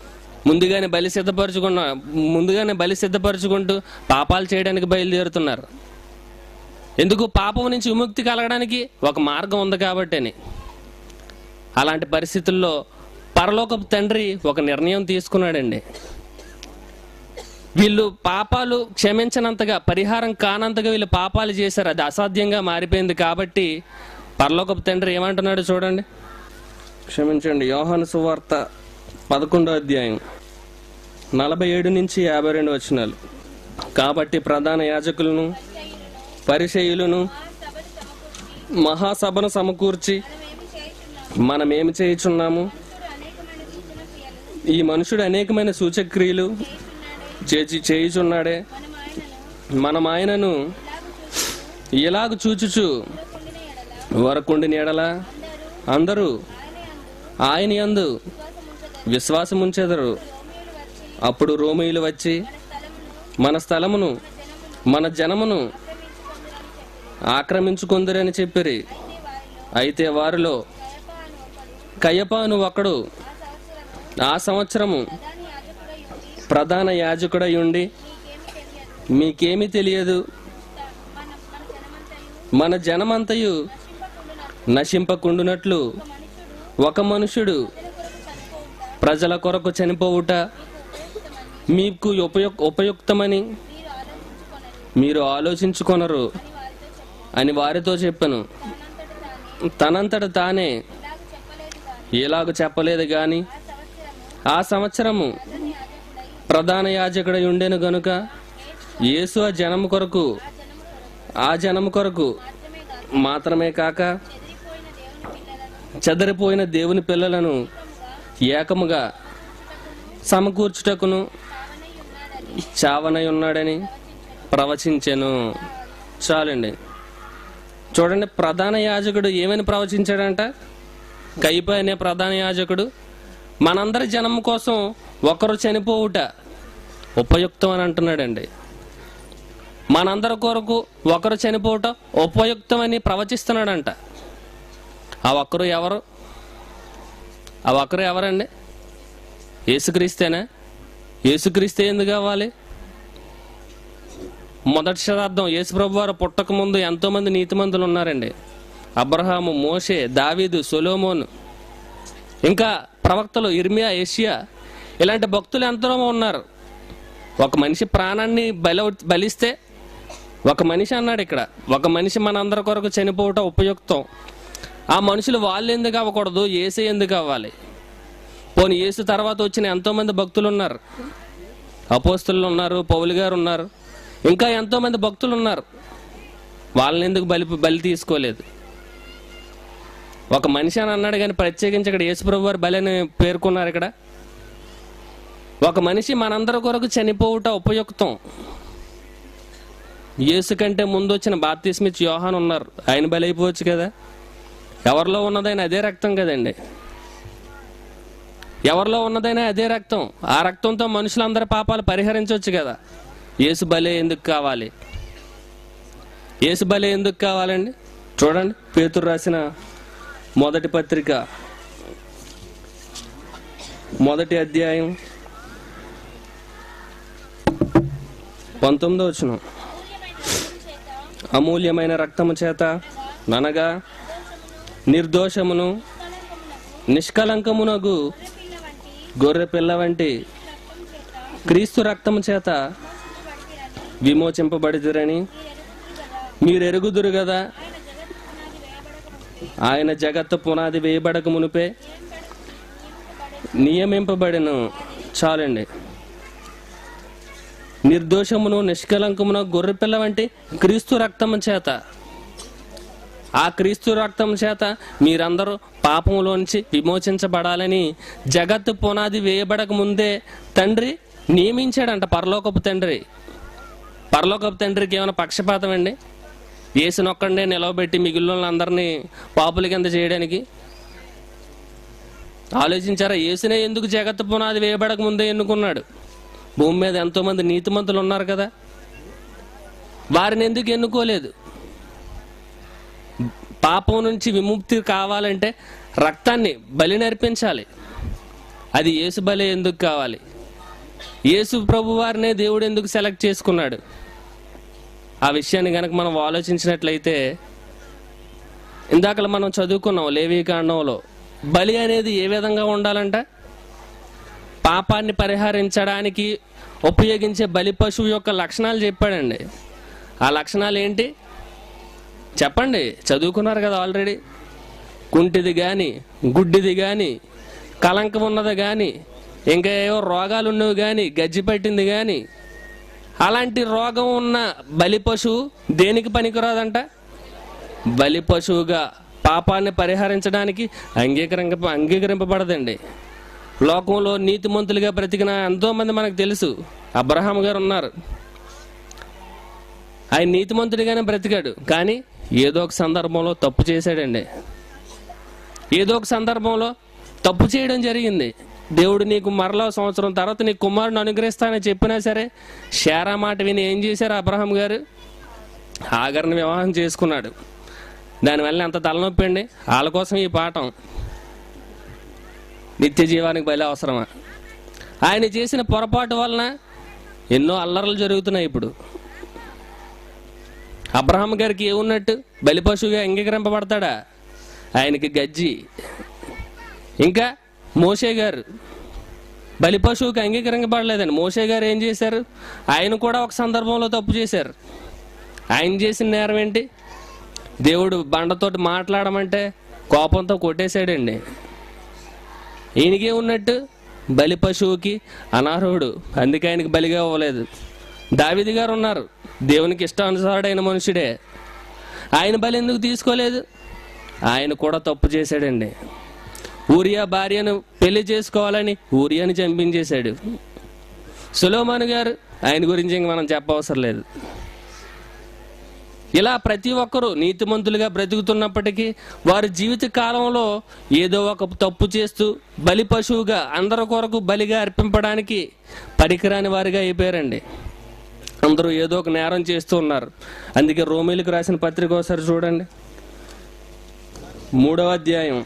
ముందుగానే బలి సిద్ధపరచుకున్న ముందుగానే బలి సిద్ధపరచుకుంటూ పాపాలు చేయడానికి బయలుదేరుతున్నారు ఎందుకు పాపం నుంచి విముక్తి కలగడానికి ఒక మార్గం ఉంది కాబట్టని అలాంటి పరిస్థితుల్లో పరలోకపు తండ్రి ఒక నిర్ణయం తీసుకున్నాడండి వీళ్ళు పాపాలు క్షమించనంతగా పరిహారం కానంతగా వీళ్ళు పాపాలు చేశారు అది అసాధ్యంగా మారిపోయింది కాబట్టి పరలోకపు తండ్రి ఏమంటున్నాడు చూడండి క్షమించండి యోహాను సువార్త పదకొండో అధ్యాయం నలభై ఏడు నుంచి యాభై రెండు వచనాలు కాబట్టి ప్రధాన యాజకులను పరిచయులను మహాసభను సమకూర్చి మనమేమి చేయుచున్నాము ఈ మనుషుడు అనేకమైన సూచక్రియలు చేసి చేయుచున్నాడే మనం ఆయనను ఇలాగ చూచుచు వరకుండి నీడల అందరూ ఆయన యందు విశ్వాసం ఉంచెదరు అప్పుడు రోమియులు వచ్చి మన స్థలమును మన జనమును ఆక్రమించుకుందరని చెప్పిరి అయితే వారిలో కయ్యపాను ఒకడు ఆ సంవత్సరము ప్రధాన యాజకుడై ఉండి మీకేమి తెలియదు మన జనమంతయు నశింపకుండునట్లు ఒక మనుషుడు ప్రజల కొరకు చనిపోవుట మీకు ఉపయుక్ ఉపయుక్తమని మీరు ఆలోచించుకొనరు అని వారితో చెప్పాను తనంతట తానే ఎలాగ చెప్పలేదు గాని ఆ సంవత్సరము ప్రధాన యాజకుడై ఉండెను గనుక యేసు ఆ జనము కొరకు ఆ జనము కొరకు మాత్రమే కాక చెదరిపోయిన దేవుని పిల్లలను ఏకముగా సమకూర్చుటకును చావనై ఉన్నాడని ప్రవచించెను చాలండి చూడండి ప్రధాన యాజకుడు ఏమని ప్రవచించాడంట కైప అనే ప్రధాన యాజకుడు మనందరి జనం కోసం ఒకరు చనిపోవుట ఉపయుక్తం అని అంటున్నాడండి మనందరి కొరకు ఒకరు చనిపోవటం ఉపయుక్తం అని ప్రవచిస్తున్నాడంట ఆ ఒక్కరు ఎవరు ఆ ఒక్కరు ఎవరండి యేసుక్రీస్తేనా యేసుక్రీస్తే ఎందుకు కావాలి మొదటి శతాబ్దం యేసుప్రభు వారు పుట్టక ముందు ఎంతో మంది నీతిమంతులు ఉన్నారండి అబ్రహాము మోషే దావీదు సొలోమోన్ ఇంకా ప్రవక్తలు ఇర్మియా ఏషియా ఇలాంటి భక్తులు ఎంతో ఉన్నారు ఒక మనిషి ప్రాణాన్ని బలి బలిస్తే ఒక మనిషి అన్నాడు ఇక్కడ ఒక మనిషి మనందరి కొరకు చనిపోవటం ఉపయుక్తం ఆ మనుషులు వాళ్ళు ఎందుకు అవ్వకూడదు ఏసే ఎందుకు అవ్వాలి పోనీ యేసు తర్వాత వచ్చిన ఎంతో మంది భక్తులు ఉన్నారు అపోస్తులు ఉన్నారు పౌలు గారు ఉన్నారు ఇంకా ఎంతో మంది భక్తులు ఉన్నారు వాళ్ళని ఎందుకు బలి బలి తీసుకోలేదు ఒక మనిషి అని అన్నాడు కానీ ప్రత్యేకించి ఇక్కడ యేసుప్రభు వారు బలి అని పేర్కొన్నారు ఇక్కడ ఒక మనిషి మనందరి కొరకు చనిపోవుట ఉపయుక్తం యేసు కంటే ముందు వచ్చిన బాప్తిస్మిచ్ యోహాన్ ఉన్నారు ఆయన బలి అయిపోవచ్చు కదా ఎవరిలో ఉన్నదైనా అదే రక్తం కదండి ఎవరిలో ఉన్నదైనా అదే రక్తం ఆ రక్తంతో మనుషులందరి పాపాలు పరిహరించవచ్చు కదా యేసు బలే ఎందుకు కావాలి యేసు బలే ఎందుకు కావాలండి చూడండి పేతురు రాసిన మొదటి పత్రిక మొదటి అధ్యాయం పంతొమ్మిదో వచ్చిన అమూల్యమైన రక్తము చేత అనగా నిర్దోషమును నిష్కలంకమునగు గొర్రె పిల్ల వంటి క్రీస్తు రక్తము చేత విమోచింపబడిదురని మీరు ఎరుగుదురు కదా ఆయన జగత్తు పునాది వేయబడక మునిపే నియమింపబడిన చాలండి నిర్దోషమును నిష్కలంకమును గొర్రెపిల్ల వంటి క్రీస్తు రక్తము చేత ఆ క్రీస్తు రక్తం చేత మీరందరూ పాపంలోంచి విమోచించబడాలని జగత్తు పునాది వేయబడక ముందే తండ్రి నియమించాడంట పరలోకపు తండ్రి పరలోకపు తండ్రికి ఏమైనా పక్షపాతం అండి ఏసునొక్కండే నిలవబెట్టి మిగిలిన అందరినీ పాపుల కింద చేయడానికి ఆలోచించారా యేసునే ఎందుకు జగత్తు పునాది వేయబడక ముందే ఎన్నుకున్నాడు భూమి మీద ఎంతో మంది నీతిమంతులు ఉన్నారు కదా వారిని ఎందుకు ఎన్నుకోలేదు పాపం నుంచి విముక్తి కావాలంటే రక్తాన్ని బలి నర్పించాలి అది యేసు బలి ఎందుకు కావాలి యేసు ప్రభు వారినే దేవుడు ఎందుకు సెలెక్ట్ చేసుకున్నాడు ఆ విషయాన్ని కనుక మనం ఆలోచించినట్లయితే ఇందాకలా మనం చదువుకున్నాం లేవీ కాండంలో బలి అనేది ఏ విధంగా ఉండాలంట పాపాన్ని పరిహరించడానికి ఉపయోగించే బలి పశువు యొక్క లక్షణాలు చెప్పాడండి ఆ లక్షణాలు ఏంటి చెప్పండి చదువుకున్నారు కదా ఆల్రెడీ కుంటిది కానీ గుడ్డిది కానీ కలంకం ఉన్నది కానీ ఇంకా ఏవో రోగాలు ఉన్నవి కానీ గజ్జి పట్టింది కానీ అలాంటి రోగం ఉన్న బలి పశువు దేనికి పనికిరాదంట బలి పశువుగా పాపాన్ని పరిహరించడానికి అంగీకరింప అంగీకరింపబడదండి లోకంలో నీతిమంతులుగా బ్రతికిన ఎంతో మంది మనకు తెలుసు అబ్రహాం గారు ఉన్నారు ఆయన నీతిమంతుడిగానే బ్రతికాడు కానీ ఏదో ఒక సందర్భంలో తప్పు చేశాడండి ఏదో ఒక సందర్భంలో తప్పు చేయడం జరిగింది దేవుడు నీకు మరలా సంవత్సరం తర్వాత నీ కుమారుని అనుగ్రహిస్తానని చెప్పినా సరే షేరా మాట విని ఏం చేశారు అబ్రహాం గారు ఆగర్ని వివాహం చేసుకున్నాడు దానివల్ల ఎంత తలనొప్పి అండి వాళ్ళ కోసం ఈ పాఠం నిత్య జీవానికి బలి అవసరమా ఆయన చేసిన పొరపాటు వలన ఎన్నో అల్లర్లు జరుగుతున్నాయి ఇప్పుడు అబ్రహాం గారికి ఏమున్నట్టు బలి పశువుగా అంగీకరింపబడతాడా ఆయనకి గజ్జి ఇంకా మోషే గారు బలి పశువుకి అంగీకరించబడలేదండి మోషే గారు ఏం చేశారు ఆయన కూడా ఒక సందర్భంలో తప్పు చేశారు ఆయన చేసిన నేరం ఏంటి దేవుడు బండతోటి మాట్లాడమంటే కోపంతో కొట్టేశాడండి ఈయనకే ఉన్నట్టు బలి పశువుకి అనర్హుడు అందుకే ఆయనకి బలిగా ఇవ్వలేదు దావిది గారు ఉన్నారు దేవునికి ఇష్టానుసారుడైన మనుషుడే ఆయన బలి ఎందుకు తీసుకోలేదు ఆయన కూడా తప్పు చేశాడండి ఊరియా భార్యను పెళ్లి చేసుకోవాలని ఊరియాని చంపించేశాడు సులోమాన్ గారు ఆయన గురించి ఇంక మనం చెప్పవసరం లేదు ఇలా ప్రతి ఒక్కరూ నీతిమంతులుగా బ్రతుకుతున్నప్పటికీ వారి జీవిత కాలంలో ఏదో ఒక తప్పు చేస్తూ బలి పశువుగా అందరి కొరకు బలిగా అర్పింపడానికి పనికిరాని వారిగా అయిపోయారండి అందరూ ఏదో ఒక నేరం చేస్తూ ఉన్నారు అందుకే రోమిలకు రాసిన పత్రిక ఒకసారి చూడండి మూడవ అధ్యాయం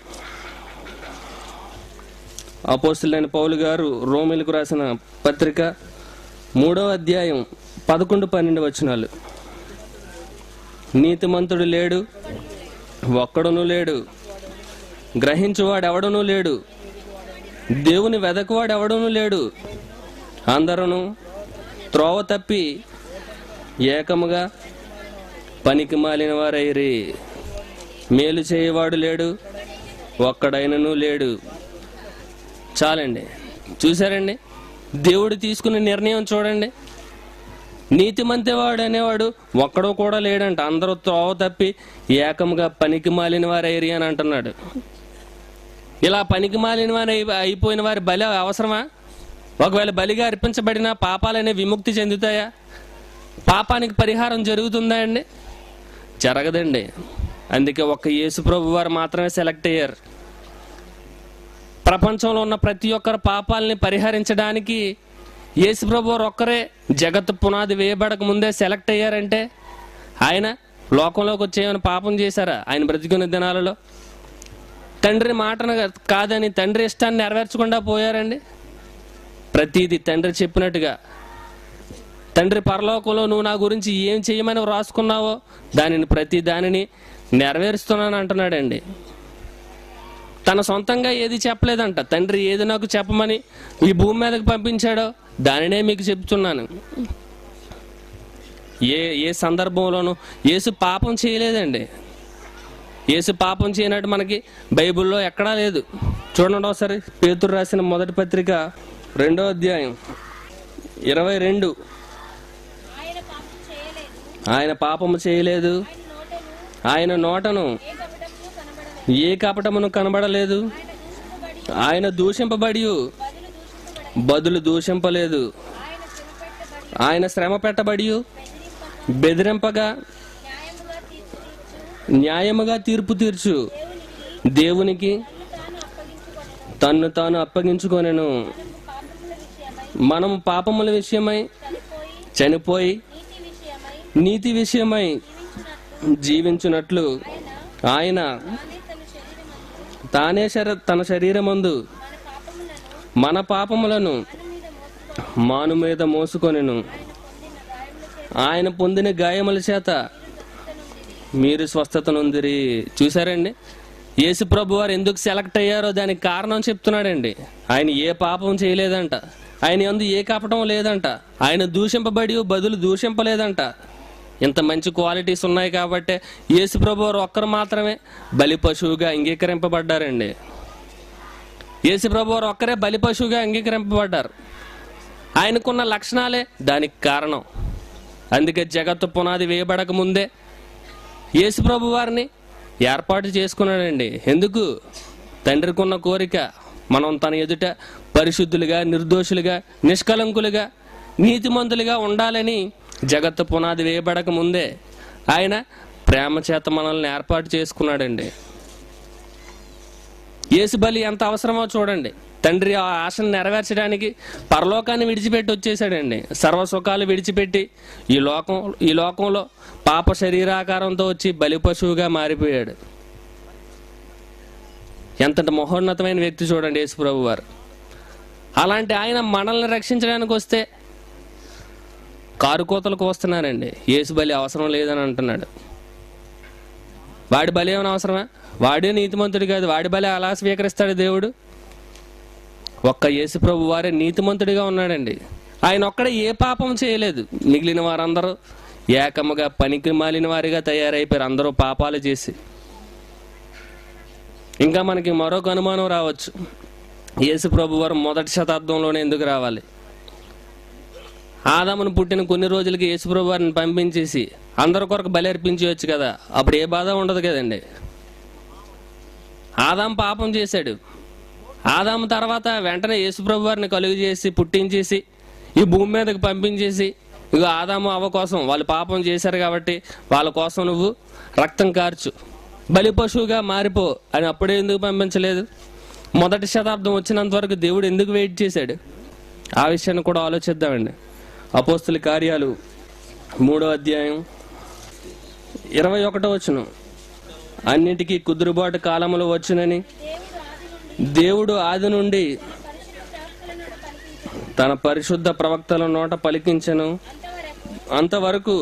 అపోస్తులైన పౌలు గారు రోమిలకు రాసిన పత్రిక మూడవ అధ్యాయం పదకొండు పన్నెండు వచనాలు నీతిమంతుడు లేడు ఒక్కడును లేడు గ్రహించువాడెవడనూ లేడు దేవుని వెదకువాడెవడనూ లేడు అందరూ త్రోవ తప్పి ఏకముగా పనికి మాలిన వారైరి మేలు చేయవాడు లేడు ఒక్కడైనను లేడు చాలండి చూసారండి దేవుడు తీసుకున్న నిర్ణయం చూడండి నీతిమంతేవాడు అనేవాడు ఒక్కడో కూడా లేడంట అందరూ త్రోవ తప్పి ఏకంగా పనికి మాలిన వారైరి అని అంటున్నాడు ఇలా పనికి మాలిన వారి అయి- అయిపోయిన వారి బలి అవసరమా ఒకవేళ బలిగా అర్పించబడిన పాపాలనే విముక్తి చెందుతాయా పాపానికి పరిహారం జరుగుతుందా అండి జరగదండి అందుకే ఒక్క యేసు ప్రభు వారు మాత్రమే సెలెక్ట్ అయ్యారు ప్రపంచంలో ఉన్న ప్రతి ఒక్కరి పాపాలని పరిహరించడానికి యేసు ప్రభు వారు ఒక్కరే జగత్ పునాది వేయబడక ముందే సెలెక్ట్ అయ్యారంటే ఆయన లోకంలోకి వచ్చి ఏమైనా పాపం చేశారా ఆయన బ్రతికున్న దినాలలో తండ్రి మాటను కాదని తండ్రి ఇష్టాన్ని నెరవేర్చకుండా పోయారండి ప్రతిదీ తండ్రి చెప్పినట్టుగా తండ్రి పరలోకంలో నువ్వు నా గురించి ఏం చేయమని వ్రాసుకున్నావో దానిని ప్రతి దానిని నెరవేరుస్తున్నాను అంటున్నాడండి తన సొంతంగా ఏది చెప్పలేదంట తండ్రి ఏది నాకు చెప్పమని ఈ భూమి మీదకి పంపించాడో దానినే మీకు చెప్తున్నాను ఏ ఏ సందర్భంలోనూ యేసు పాపం చేయలేదండి యేసు పాపం చేయనట్టు మనకి బైబిల్లో ఎక్కడా లేదు చూడండి ఒకసారి పేతురు రాసిన మొదటి పత్రిక రెండో అధ్యాయం ఇరవై రెండు
ఆయన పాపం చేయలేదు
ఆయన పాపము చేయలేదు
ఆయన నోటను
ఆయన నోటను
ఏ కపటము కనబడలేదు
ఏ కపటమును కనబడలేదు
ఆయన దూషింపబడి
ఆయన దూషింపబడి
బదులు దూషింపబడి
బదులు దూషింపలేదు
ఆయన శ్రమ పెట్టబడి
ఆయన శ్రమ పెట్టబడి
బెదిరింప
బెదిరింపగా
న్యాయముగా తీర్చు
న్యాయముగా తీర్పు తీర్చు
దేవునికి
దేవునికి
తాను అప్పగించుకొనెను
తన్ను తాను అప్పగించుకొనెను
పాపముల విషయమై
మనం పాపముల విషయమై
చనిపోయి
చనిపోయి
నీతి విషయమై
నీతి విషయమై
జీవించినట్లు
జీవించున్నట్లు ఆయన
తానే తన శరీరమందు
తానే శర తన శరీరమందు
మన పాపములను
మన పాపములను
తన మీద
మాను మీద మోసుకొనెను ఆయన పొందిన గాయముల చేత మీరు స్వస్థత నొందిరి చూసారండి యేసు ప్రభు వారు ఎందుకు సెలెక్ట్ అయ్యారో దానికి కారణం చెప్తున్నాడండి ఆయన ఏ పాపం చేయలేదంట ఆయన ఎందు ఏ కపటం లేదంట ఆయన దూషింపబడి బదులు దూషింపలేదంట ఇంత మంచి క్వాలిటీస్ ఉన్నాయి కాబట్టి యేసు ప్రభు వారు ఒక్కరు మాత్రమే బలి పశువుగా అంగీకరింపబడ్డారండి యేసు ప్రభు వారు ఒక్కరే బలి పశువుగా అంగీకరింపబడ్డారు ఆయనకున్న లక్షణాలే దానికి కారణం అందుకే జగత్తు పునాది వేయబడక ముందే యేసు ప్రభు వారిని ఏర్పాటు చేసుకున్నాడండి ఎందుకు తండ్రికి ఉన్న కోరిక మనం తన ఎదుట పరిశుద్ధులుగా నిర్దోషులుగా నిష్కలంకులుగా నీతిమంతులుగా ఉండాలని జగత్తు పునాది వేయబడక ముందే ఆయన ప్రేమ చేత మనల్ని ఏర్పాటు చేసుకున్నాడండి యేసు బలి ఎంత అవసరమో చూడండి తండ్రి ఆ ఆశను నెరవేర్చడానికి పరలోకాన్ని విడిచిపెట్టి వచ్చేసాడండి సర్వ సుఖాలు విడిచిపెట్టి ఈ లోకం ఈ లోకంలో పాప శరీరాకారంతో వచ్చి బలి పశువుగా మారిపోయాడు ఎంతటి మహోన్నతమైన వ్యక్తి చూడండి యేసుప్రభు వారు అలాంటి ఆయన మనల్ని రక్షించడానికి వస్తే కారు కోతలకు వస్తున్నారండి యేసు బలి అవసరం లేదని అంటున్నాడు వాడి బలి ఏమైనా అవసరమా వాడే నీతిమంతుడు కాదు వాడి బలి అలా స్వీకరిస్తాడు దేవుడు ఒక్క యేసు ప్రభు వారే నీతిమంతుడిగా ఉన్నాడండి ఆయన ఒక్కడే ఏ పాపం చేయలేదు మిగిలిన వారందరూ ఏకముగా పనికి మాలిన వారిగా తయారైపోయారు అందరూ పాపాలు చేసి ఇంకా మనకి మరొక అనుమానం రావచ్చు యేసు ప్రభు వారు మొదటి శతాబ్దంలోనే ఎందుకు రావాలి ఆదామును పుట్టిన కొన్ని రోజులకి యేసుప్రభు వారిని పంపించేసి అందరి కొరకు బలి అర్పించవచ్చు కదా అప్పుడు ఏ బాధ ఉండదు కదండి ఆదాం పాపం చేశాడు ఆదాము తర్వాత వెంటనే యేసుప్రభు వారిని కలుగు చేసి పుట్టించేసి ఈ భూమి మీదకి పంపించేసి ఇగో ఆదాము అవ్వ కోసం వాళ్ళు పాపం చేశారు కాబట్టి వాళ్ళ కోసం నువ్వు రక్తం కార్చు బలి పశువుగా మారిపో అని అప్పుడే ఎందుకు పంపించలేదు మొదటి శతాబ్దం వచ్చినంత వరకు దేవుడు ఎందుకు వెయిట్ చేశాడు ఆ విషయాన్ని కూడా ఆలోచిద్దామండి అపోస్తుల కార్యాలు మూడో అధ్యాయం ఇరవై ఒకటో వచ్చును అన్నిటికీ కుదురుబాటు కాలములు వచ్చునని
దేవుడు ఆది నుండి
దేవుడు ఆది నుండి
పరిశుద్ధ శాస్త్రుల నోట పలికించి
తన పరిశుద్ధ ప్రవక్తల నోట పలికించను
అంతవరకు
అంతవరకు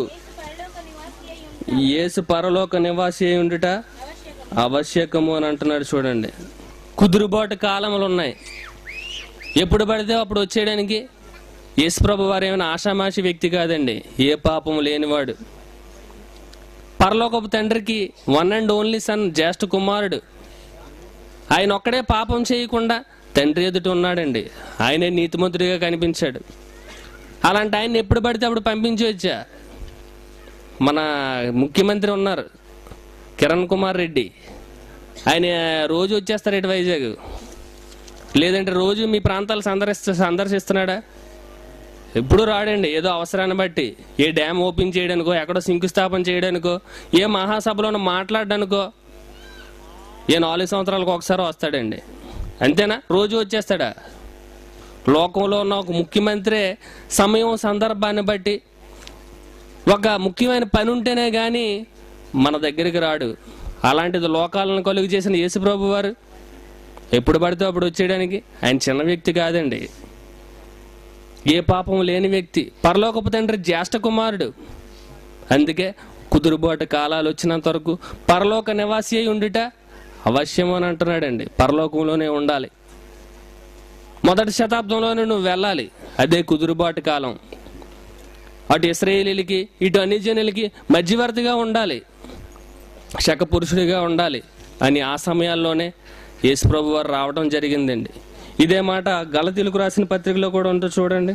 యేసు పరలోక నివాసి
యేసు పరలోక నివాసి
అయి
అయి ఉండుట
ఆవశ్యకం
ఆవశ్యకము అని అంటున్నాడు చూడండి కుదురుబాటు కాలములు ఉన్నాయి ఎప్పుడు పడితే అప్పుడు వచ్చేయడానికి యేసుప్రభు వారు ఏమైనా ఆషామాషి వ్యక్తి కాదండి ఏ పాపము లేనివాడు పరలోకపు తండ్రికి వన్ అండ్ ఓన్లీ సన్ జ్యేష్ఠ కుమారుడు ఆయన ఒక్కడే పాపం చేయకుండా తండ్రి ఎదుట ఉన్నాడండి ఆయనే నీతిమంతుడిగా కనిపించాడు అలాంటి ఆయన ఎప్పుడు పడితే అప్పుడు పంపించవచ్చా మన ముఖ్యమంత్రి ఉన్నారు కిరణ్ కుమార్ రెడ్డి ఆయన రోజు వచ్చేస్తారు ఇటు వైజాగ్ లేదంటే రోజు మీ ప్రాంతాలు సందర్శిస్త సందర్శిస్తున్నాడా ఎప్పుడు రాడండి ఏదో అవసరాన్ని బట్టి ఏ డ్యామ్ ఓపెన్ చేయడానికో ఎక్కడో శంకుస్థాపన చేయడానికో ఏ మహాసభలోనో మాట్లాడడానికో ఏ నాలుగు సంవత్సరాలకు ఒకసారి వస్తాడండి అంతేనా రోజు వచ్చేస్తాడా లోకంలో ఉన్న ఒక ముఖ్యమంత్రి సమయం సందర్భాన్ని బట్టి ఒక ముఖ్యమైన పని ఉంటేనే కానీ మన దగ్గరికి రాడు అలాంటిది లోకాలను కలుగు చేసిన యేసుప్రభు వారు ఎప్పుడు పడితే అప్పుడు వచ్చేయడానికి ఆయన చిన్న వ్యక్తి కాదండి ఏ పాపం లేని వ్యక్తి పరలోకపు తండ్రి జ్యేష్ఠ కుమారుడు అందుకే కుదురుబాటు కాలాలు వచ్చినంత వరకు పరలోక నివాసి అయి ఉండుట అవశ్యం అని అంటున్నాడండి పరలోకంలోనే ఉండాలి మొదటి శతాబ్దంలోనే నువ్వు వెళ్ళాలి అదే కుదురుబాటు కాలం అటు ఇస్రాయేలీలకి ఇటు అన్యజనులకి మధ్యవర్తిగా ఉండాలి శక పురుషుడిగా ఉండాలి అని ఆ సమయాల్లోనే యేసుప్రభు వారు రావడం జరిగిందండి ఇదే మాట గలతీలకు రాసిన పత్రికలో కూడా ఉంటుంది చూడండి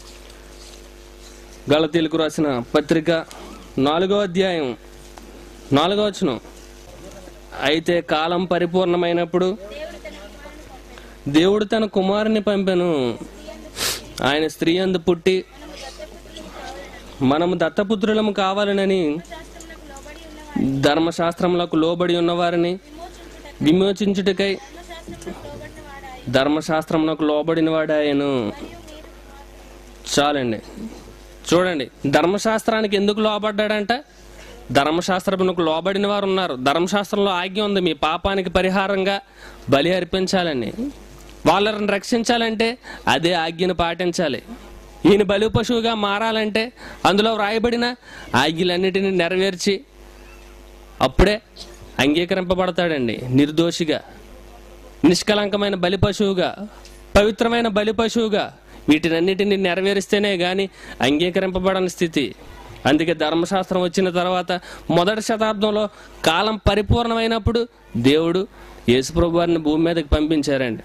గలతీలకు రాసిన పత్రిక నాలుగో అధ్యాయం నాలుగో వచనం అయితే కాలం పరిపూర్ణమైనప్పుడు దేవుడు తన కుమారుని పంపెను ఆయన స్త్రీ అందు పుట్టి మనము దత్తపుత్రులము కావాలనని
ధర్మశాస్త్రములకు లోబడి ఉన్నవారు
ధర్మశాస్త్రములకు లోబడి ఉన్నవారిని
విమోచించుటకై
విమోచించుటకై
ధర్మశాస్త్రమునకు లోబడిన వాడాయి
ధర్మశాస్త్రమునకు లోబడిన వాడాయను చాలండి చూడండి ధర్మశాస్త్రానికి ఎందుకు లోబడ్డాడంట ధర్మశాస్త్రమునకు లోబడిన వారు ఉన్నారు ధర్మశాస్త్రంలో ఆజ్ఞ ఉంది మీ పాపానికి పరిహారంగా బలి అర్పించాలని వాళ్ళని రక్షించాలంటే అదే ఆజ్ఞను పాటించాలి ఈయన బలి పశువుగా మారాలంటే అందులో వ్రాయబడిన ఆజ్ఞలన్నిటిని నెరవేర్చి అప్పుడే అంగీకరింపబడతాడండి నిర్దోషిగా నిష్కలంకమైన బలి పశువుగా పవిత్రమైన బలి పశువుగా వీటినన్నిటిని నెరవేరిస్తేనే గాని అంగీకరింపబడని స్థితి అందుకే ధర్మశాస్త్రం వచ్చిన తర్వాత మొదటి శతాబ్దంలో కాలం పరిపూర్ణమైనప్పుడు దేవుడు యేసుప్రభు వారిని భూమి మీదకి పంపించారండి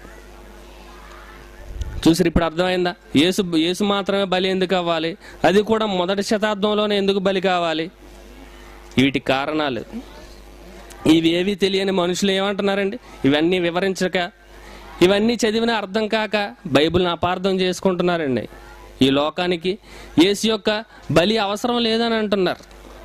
చూసారు ఇప్పుడు అర్థమైందా యేసు యేసు మాత్రమే బలి ఎందుకు అవ్వాలి అది కూడా మొదటి శతాబ్దంలోనే ఎందుకు బలి కావాలి వీటి కారణాలు ఇవి ఏవి తెలియని మనుషులు ఏమంటున్నారండి ఇవన్నీ వివరించక ఇవన్నీ చదివిన అర్థం కాక బైబిల్ని అపార్థం చేసుకుంటున్నారండి ఈ లోకానికి యేసు యొక్క బలి అవసరం లేదని అంటున్నారు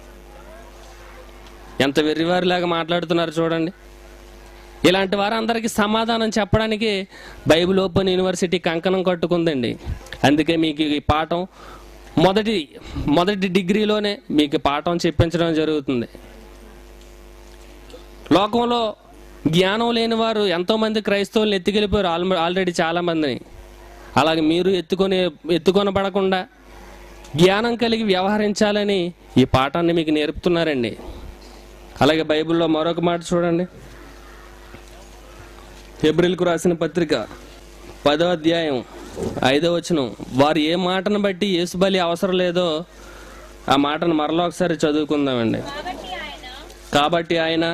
ఎంత వెర్రివారిలాగా మాట్లాడుతున్నారు చూడండి ఇలాంటి వారందరికీ సమాధానం చెప్పడానికి బైబిల్ ఓపెన్ యూనివర్సిటీ కంకణం కట్టుకుందండి అందుకే మీకు ఈ పాఠం మొదటి మొదటి డిగ్రీలోనే మీకు పాఠం చెప్పించడం జరుగుతుంది లోకంలో జ్ఞానం లేని వారు ఎంతోమంది క్రైస్తవులను ఎత్తుకెళ్ళిపోయారు ఆల్మ ఆల్రెడీ చాలా మందిని అలాగే మీరు ఎత్తుకొని ఎత్తుకొనబడకుండా జ్ఞానం కలిగి వ్యవహరించాలని ఈ పాఠాన్ని మీకు నేర్పుతున్నారండి అలాగే బైబిల్లో మరొక మాట చూడండి ఏప్రిల్కు రాసిన పత్రిక పదో అధ్యాయం ఐదో వచనం వారు ఏ మాటను బట్టి యేసు బలి అవసరం లేదో ఆ మాటను మరలా ఒకసారి చదువుకుందామండి
కాబట్టి ఆయన
కాబట్టి ఆయన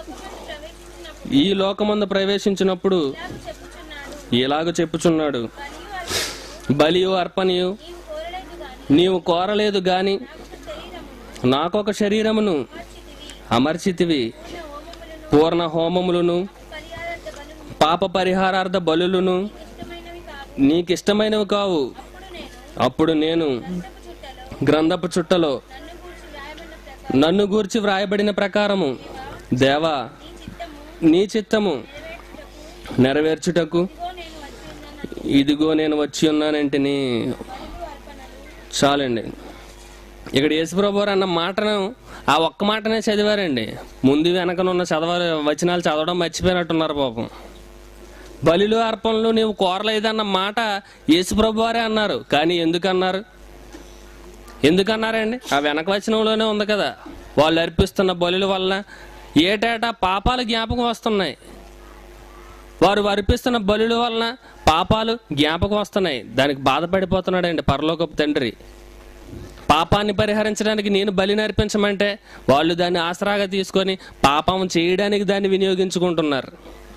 ఈ లోకమును ప్రవేశించినప్పుడు
ఈ లోకమందు ప్రవేశించినప్పుడు
ఇలాగ చెప్పుచున్నాడు
ఇలాగ చెప్పుచున్నాడు
మరియు
బలియు
అర్పణ
అర్పణయు
నీవు కోరలేదు గాని
నీవు కోరలేదు గాని
నాకు
నాకొక
శరీరమును
శరీరమును
అమర్చితివి
అమర్చితివి
పూర్ణ హోమములను
పూర్ణ హోమములను
పరిహారార్థ బలులు
పాప పరిహారార్థ బలులను
ఇష్టమైనవి కావు
నీకిష్టమైనవి కావు
అప్పుడు నేను
అప్పుడు నేను
గ్రంథపు చుట్టలో
గ్రంథపు చుట్టలో
నన్ను గూర్చి వ్రాయబడిన ప్రకారం
నన్ను గూర్చి వ్రాయబడిన ప్రకారము
దేవా
నీ చిత్తము
నీ చిత్తము
నెరవేర్చుటకు
నెరవేర్చుటకు
ఇదిగో నేను వచ్చి ఉన్నాను
ఇదిగో నేను వచ్చి ఉన్నానంటని
బలులు అర్పణలు
చాలండి ఇక్కడ యేసుప్రభు వారు అన్న మాటను ఆ ఒక్క మాటనే చదివారండి ముందు వెనకనున్న చదవ వచనాలు చదవడం మర్చిపోయినట్టున్నారు పాపం బలిలు అర్పణలు నీవు కోరలేదన్న మాట యేసుప్రభు వారే అన్నారు కానీ ఎందుకు అన్నారు ఎందుకన్నారండి ఆ వెనక వచనంలోనే ఉంది కదా వాళ్ళు అర్పిస్తున్న బలుల వల్ల ఏటేటా పాపాలు జ్ఞాపకం వస్తున్నాయి వారు అర్పిస్తున్న బలుల వలన పాపాలు జ్ఞాపకం వస్తున్నాయి దానికి బాధపడిపోతున్నాడండి పరలోకపు తండ్రి పాపాన్ని పరిహరించడానికి నేను బలిని అర్పించమంటే వాళ్ళు దాన్ని ఆసరాగా తీసుకొని పాపం చేయడానికి దాన్ని వినియోగించుకుంటున్నారు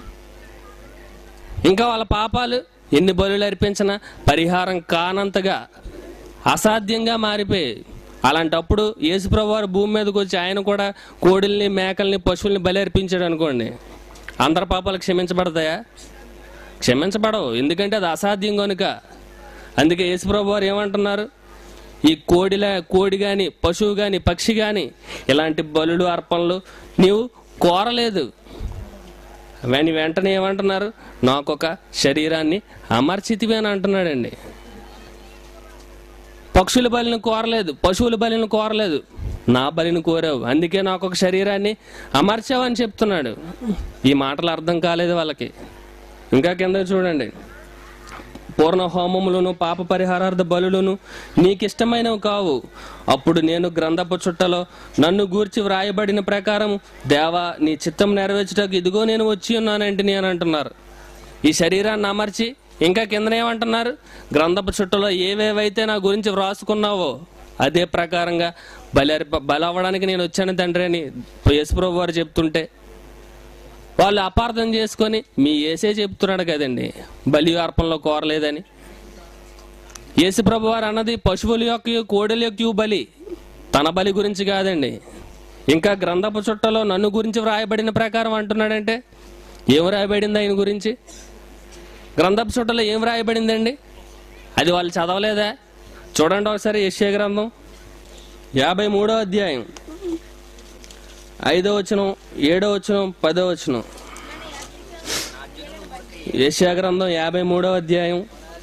ఇంకా వాళ్ళ పాపాలు ఎన్ని బలులు అర్పించినా పరిహారం కానంతగా అసాధ్యంగా మారిపోయి అలాంటప్పుడు యేసుప్రభు వారు భూమి మీదకి వచ్చి ఆయన కూడా కోడిల్ని మేకల్ని పశువుల్ని బలి అర్పించాడు అనుకోండి అందరి పాపాలు క్షమించబడతాయా క్షమించబడవు ఎందుకంటే అది అసాధ్యం కనుక అందుకే యేసుప్రభు వారు ఏమంటున్నారు ఈ కోడిలా కోడి గాని పశువు గాని పక్షి గాని ఇలాంటి బలులు అర్పణలు నీవు కోరలేదు వెని వెంటనే ఏమంటున్నారు నాకొక శరీరాన్ని అమర్చితివి అని అంటున్నాడండి పక్షుల బలిని కోరలేదు పశువుల బలిని కోరలేదు నా బలిని కోరావు అందుకే నాకు ఒక శరీరాన్ని అమర్చావు అని చెప్తున్నాడు ఈ మాటలు అర్థం కాలేదు వాళ్ళకి ఇంకా కింద చూడండి పూర్ణ హోమములను పాప పరిహారార్థ బలులను నీకిష్టమైనవి కావు అప్పుడు నేను గ్రంథపు చుట్టలో నన్ను గూర్చి వ్రాయబడిన ప్రకారం దేవా నీ చిత్తం నెరవేర్చుటకు ఇదిగో నేను వచ్చి ఉన్నానంటే నేను అంటున్నారు ఈ శరీరాన్ని అమర్చి ఇంకా కిందనేమంటున్నారు గ్రంథపు చుట్టలో ఏవేవైతే నా గురించి వ్రాసుకున్నావో అదే ప్రకారంగా బలి అర్ప- బలి అవ్వడానికి నేను వచ్చాను తండ్రి అని యేసుప్రభు వారు చెప్తుంటే వాళ్ళు అపార్థం చేసుకొని మీ ఏసే చెప్తున్నాడు కదండి బలి అర్పణలో కోరలేదని యేసుప్రభు వారు అన్నది పశువుల యొక్క కోడెల యొక్క బలి తన బలి గురించి కాదండి ఇంకా గ్రంథపు చుట్టలో నన్ను గురించి వ్రాయబడిన ప్రకారం అంటున్నాడంటే ఏం వ్రాయబడింది ఆయన గురించి గ్రంథపు చుట్టలో ఏం వ్రాయబడిందండి అది వాళ్ళు చదవలేదా చూడండి ఒకసారి యశ్య గ్రంథం యాభై మూడో అధ్యాయం ఐదో వచనం ఏడో వచనం పదో వచనం యశ్యా గ్రంథం యాభై మూడో అధ్యాయం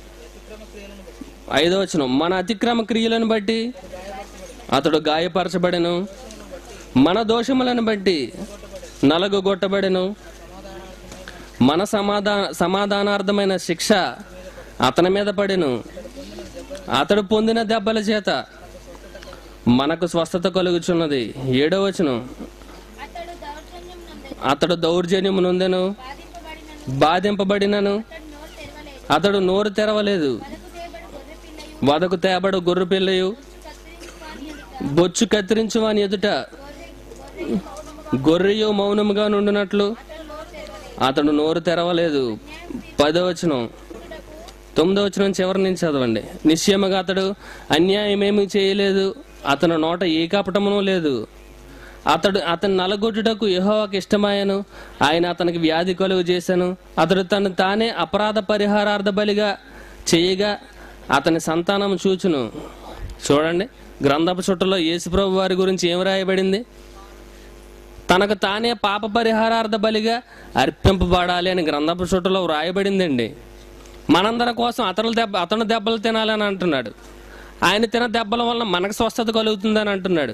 ఐదో వచనం మన అతిక్రమ క్రియలను బట్టి అతడు గాయపరచబడెను మన దోషములను బట్టి నలగొట్టబడెను
మన సమాధాన సమాధానార్థమైన శిక్ష అతని మీద పడెను అతడు పొందిన దెబ్బల చేత మనకు స్వస్థత కలుగుచున్నది ఏడో వచనం
అతడు దౌర్జన్యం నందు
అతడు దౌర్జన్యం నొందెను
బాధింపబడినను
బాధింపబడినను
అతడు నోరు తెరవలేదు
అతడు నోరు తెరవలేదు
వదకు తేబడు గొర్రె పిల్లయు
వదకు తేబడు గొర్రె పిల్లయు
కత్తిరించు వాని ఎదుట
బొచ్చు కత్తిరించు వాని ఎదుట
గొర్రె గొర్రె
గొర్రెయు మౌనముగా నుండినట్లు
అతడు నోరు తెరవలేదు
అతడు నోరు తెరవలేదు పదవచనం తొమ్మిదో వచనం చివరి నుంచి చదవండి నిశ్చయముగా అతడు అన్యాయమేమి చేయలేదు అతని నోట ఏ కపటమును లేదు అతడు అతని నలగొట్టుటకు యెహోవాకు ఇష్టమాయను ఆయన అతనికి వ్యాధి కలుగు చేశాను అతడు తను తానే అపరాధ పరిహారార్థ బలిగా చేయగా అతని సంతానం చూచును చూడండి గ్రంథపు చుట్టలో యేసుప్రభు వారి గురించి ఏం రాయబడింది తనకు తానే పాప పరిహారార్థ బలిగా అర్పింపబడాలి అని గ్రంథపు చుట్టలో వ్రాయబడిందండి మనందరి కోసం అతను దెబ్బ అతను దెబ్బలు తినాలని అంటున్నాడు ఆయన తిన దెబ్బల వల్ల మనకు స్వస్థత కలుగుతుందని అంటున్నాడు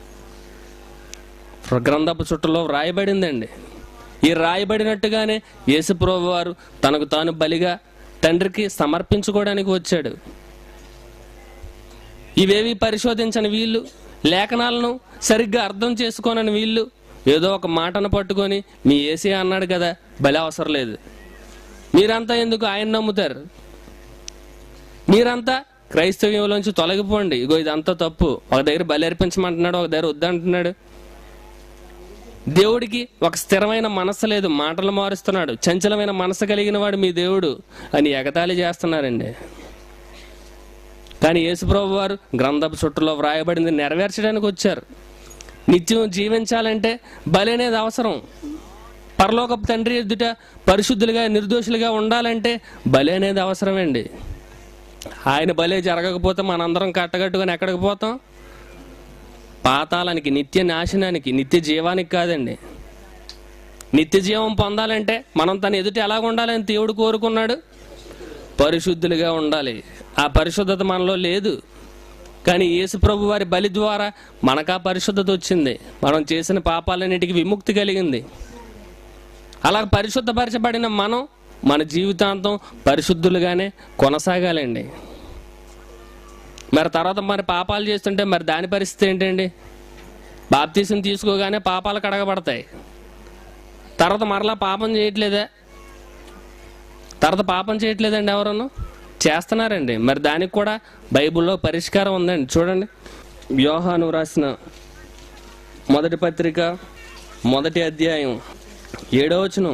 గ్రంథపు చుట్టలో వ్రాయబడిందండి ఈ రాయబడినట్టుగానే యేసుప్రభు వారు తనకు తాను బలిగా తండ్రికి సమర్పించుకోవడానికి వచ్చాడు ఇవేవి పరిశోధించని వీళ్ళు లేఖనాలను సరిగ్గా అర్థం చేసుకోనని వీళ్ళు ఏదో ఒక మాటను పట్టుకొని మీ ఏసీ అన్నాడు కదా బలి అవసరం లేదు మీరంతా ఎందుకు ఆయన నమ్ముతారు మీరంతా క్రైస్తవ్యంలోంచి తొలగిపోండి ఇగో ఇదంతా తప్పు ఒక దగ్గర బలి అర్పించమంటున్నాడు ఒక దగ్గర వద్దంటున్నాడు దేవుడికి ఒక స్థిరమైన మనస్సు లేదు మాటలు మారుస్తున్నాడు చంచలమైన మనసు కలిగిన వాడు మీ దేవుడు అని ఎగతాళి చేస్తున్నారండి కానీ యేసుప్రభు వారు గ్రంథపు చుట్టలో వ్రాయబడింది నెరవేర్చడానికి వచ్చారు నిత్యం జీవించాలంటే బలి అనేది అవసరం పరలోకపు తండ్రి ఎదుట పరిశుద్ధులుగా నిర్దోషులుగా ఉండాలంటే బలి అనేది అవసరమండి ఆయన బలే జరగకపోతే మనందరం కట్టగట్టుకొని ఎక్కడికి పోతాం పాతాళానికి నిత్య నాశనానికి నిత్య జీవానికి కాదండి నిత్య జీవం పొందాలంటే మనం తన ఎదుట ఎలా ఉండాలని దేవుడు కోరుకున్నాడు పరిశుద్ధులుగా ఉండాలి ఆ పరిశుద్ధత మనలో లేదు కానీ యేసు ప్రభు వారి బలి ద్వారా మనకు ఆ పరిశుద్ధత వచ్చింది మనం చేసిన పాపాలన్నిటికీ విముక్తి కలిగింది అలా పరిశుద్ధపరచబడిన మనం మన జీవితాంతం పరిశుద్ధులుగానే కొనసాగాలండి మరి తర్వాత మరి పాపాలు చేస్తుంటే మరి దాని పరిస్థితి ఏంటండి బాప్తీసం తీసుకోగానే పాపాలు కడగబడతాయి తర్వాత మరలా పాపం చేయట్లేదా తర్వాత పాపం చేయట్లేదండి ఎవరన్నా చేస్తున్నారండి మరి దానికి కూడా బైబిల్లో పరిష్కారం ఉందండి చూడండి యోహాను రాసిన మొదటి పత్రిక మొదటి అధ్యాయం ఏడవచనం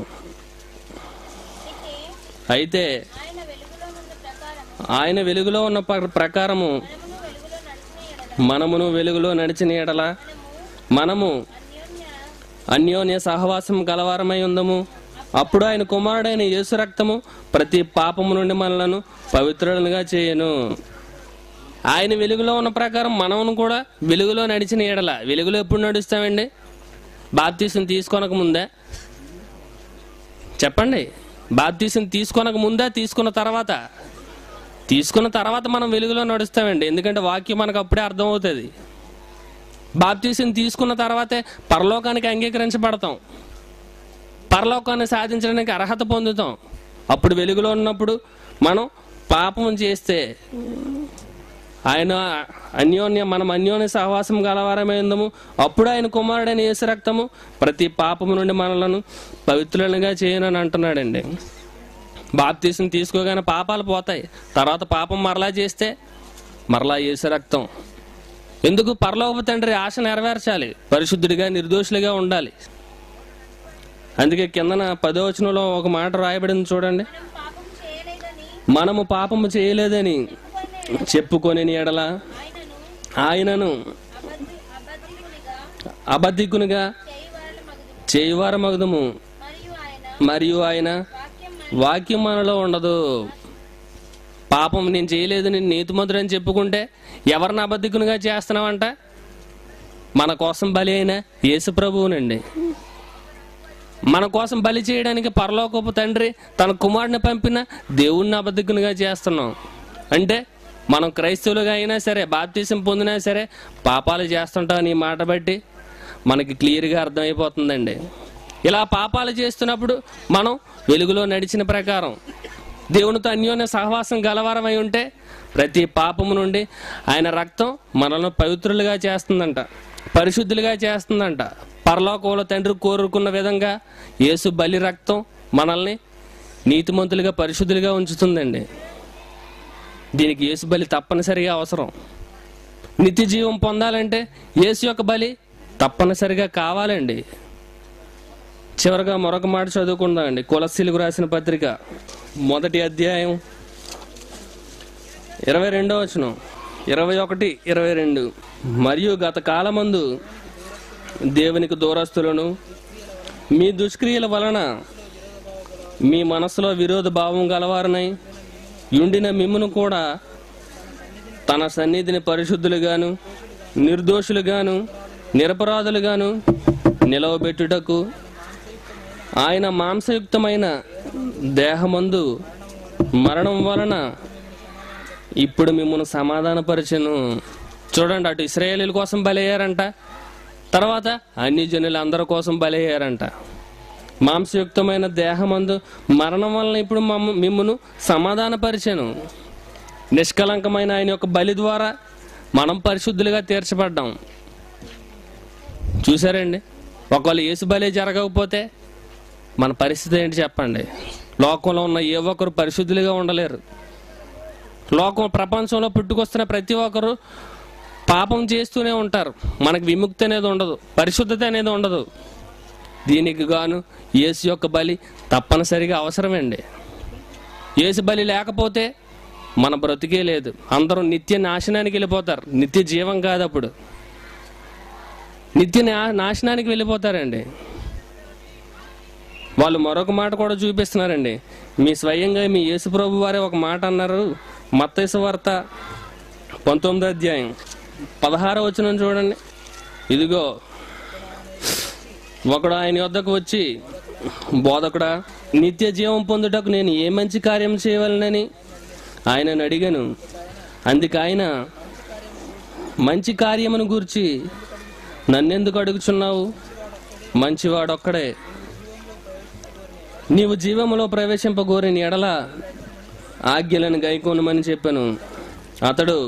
అయితే
ఆయన వెలుగులో ఉన్న ప్రకారము
ఆయన వెలుగులో ఉన్న ప్ర- ప్రకారము
మనమును వెలుగులో నడిచిన ఎడల
మనమును వెలుగులో నడిచిన ఎడల మనము
అన్యోన్య
అన్యోన్య సహవాసం గలవారమై ఉందము అప్పుడు ఆయన కుమారుడైన యేసు రక్తము ప్రతి పాపము నుండి మనలను పవిత్రులుగా చేయను ఆయన వెలుగులో ఉన్న ప్రకారం మనమును కూడా వెలుగులో నడిచిన ఎడల వెలుగులో ఎప్పుడు నడుస్తామండి బాప్తీసం తీసుకొనక ముందే చెప్పండి బాప్తీసం తీసుకొనక ముందే తీసుకున్న తర్వాత తీసుకున్న తర్వాత మనం వెలుగులో నడుస్తామండి ఎందుకంటే వాక్యం మనకు అప్పుడే అర్థమవుతుంది బాప్తీసం తీసుకున్న తర్వాతే పరలోకానికి అంగీకరించబడతాం పరలోకాన్ని సాధించడానికి అర్హత పొందుతాం అప్పుడు వెలుగులో ఉన్నప్పుడు మనం పాపం చేస్తే ఆయన అన్యోన్య మనం అన్యోన్య సహవాసం గలవారమైందము అప్పుడు ఆయన కుమారుడైన యేసు రక్తము ప్రతి పాపము నుండి మనలను పవిత్రులుగా చేయనని అంటున్నాడండి బాప్తీసం తీసుకోగానే పాపాలు పోతాయి తర్వాత పాపం మరలా చేస్తే మరలా యేసు రక్తం ఎందుకు పరలోకపు తండ్రి ఆశ నెరవేర్చాలి పరిశుద్ధుడిగా నిర్దోషులుగా ఉండాలి అందుకే కిందన పదవచనంలో ఒక మాట రాయబడింది చూడండి
మనం పాపం చేయలేదని
మనము పాపము చేయలేదని చెప్పుకొని ఎడల
ఆయనను
ఆయనను
అబద్ధి అబద్ధికునిగా
అబద్ధికునిగా
చేయవారల మగుదు
చేయువార మగదము
మరియు ఆయన
మరియు ఆయన
వాక్యం
వాక్యం మనలో ఉండదు పాపం నేను చేయలేదు నేను నీతిమంతుడు అని చెప్పుకుంటే ఎవరిని అబద్ధికునిగా చేస్తున్నావంట మన కోసం బలి అయిన యేసు ప్రభువునండి మన కోసం బలి చేయడానికి పరలోకపు తండ్రి తన కుమారుని పంపిన దేవుణ్ణి అబద్ధికునిగా చేస్తున్నాం అంటే మనం క్రైస్తవులుగా అయినా సరే బాప్తీసం పొందినా సరే పాపాలు చేస్తుంటాం ఈ మాట బట్టి మనకి క్లియర్గా అర్థమైపోతుందండి ఇలా పాపాలు చేస్తున్నప్పుడు మనం వెలుగులో నడిచిన ప్రకారం దేవునితో అన్యోన్య సహవాసం గలవారమై ఉంటే ప్రతి పాపము నుండి ఆయన రక్తం మనల్ని పవిత్రులుగా చేస్తుందంట పరిశుద్ధులుగా చేస్తుందంట పరలోకంలో తండ్రి కోరుకున్న విధంగా యేసు బలి రక్తం మనల్ని నీతిమంతులుగా పరిశుద్ధులుగా ఉంచుతుందండి దీనికి యేసు బలి తప్పనిసరిగా అవసరం నిత్య జీవం పొందాలంటే యేసు యొక్క బలి తప్పనిసరిగా కావాలండి చివరగా మరొక మాట చదువుకుందామండి కులశీలకు రాసిన పత్రిక మొదటి అధ్యాయం ఇరవై రెండో వచనం ఇరవై ఒకటి ఇరవై రెండు మరియు గత కాలమందు దేవునికి దూరస్తులను మీ దుష్క్రియల వలన మీ మనసులో విరోధ భావం గలవారనై యుండిన మిమ్మును కూడా తన సన్నిధిని పరిశుద్ధులుగాను నిర్దోషులుగాను నిరపరాధులుగాను నిలవబెట్టుటకు ఆయన మాంసయుక్తమైన దేహమందు మరణం వలన ఇప్పుడు మిమ్మల్ని సమాధానపరచను చూడండి అటు ఇస్రాయేలీల కోసం బలయ్యారంట తర్వాత అన్ని జనులు అందరి కోసం బలయ్యారంట మాంసయుక్తమైన దేహమందు మరణం వలన ఇప్పుడు మమ్మ మిమ్మును సమాధానపరిచాను నిష్కలంకమైన ఆయన యొక్క బలి ద్వారా మనం పరిశుద్ధులుగా తీర్చబడ్డాం చూసారండి ఒకవేళ యేసు బలి జరగకపోతే మన పరిస్థితి ఏంటి చెప్పండి లోకంలో ఉన్న ఏ ఒక్కరు పరిశుద్ధులుగా ఉండలేరు లోకం ప్రపంచంలో పుట్టుకొస్తున్న ప్రతి ఒక్కరు పాపం చేస్తూనే ఉంటారు మనకు విముక్తి అనేది ఉండదు పరిశుద్ధత అనేది ఉండదు దీనికి గాను యేసు యొక్క బలి తప్పనిసరిగా అవసరమండి యేసు బలి లేకపోతే మన బ్రతికే లేదు అందరూ నిత్య నాశనానికి వెళ్ళిపోతారు నిత్య జీవం కాదు అప్పుడు నిత్య నా- నాశనానికి వెళ్ళిపోతారండి వాళ్ళు మరొక మాట కూడా చూపిస్తున్నారండి మీ స్వయంగా మీ యేసుప్రభు వారే ఒక మాట అన్నారు మత్తైసు వార్త పంతొమ్మిదో అధ్యాయం పదహారో వచనం చూడండి ఇదిగో ఒకడు ఆయన వద్దకు వచ్చి బోధకుడా నిత్య జీవం పొందుటకు నేను ఏ మంచి కార్యం చేయవలనని ఆయనను అడిగాను అందుకు ఆయన మంచి కార్యమును గూర్చి నన్నెందుకు అడుగుచున్నావు మంచివాడొక్కడే నీవు జీవములో ప్రవేశింపగోరిన ఎడల ఆజ్ఞలను గైకోనమని చెప్పాను అతడు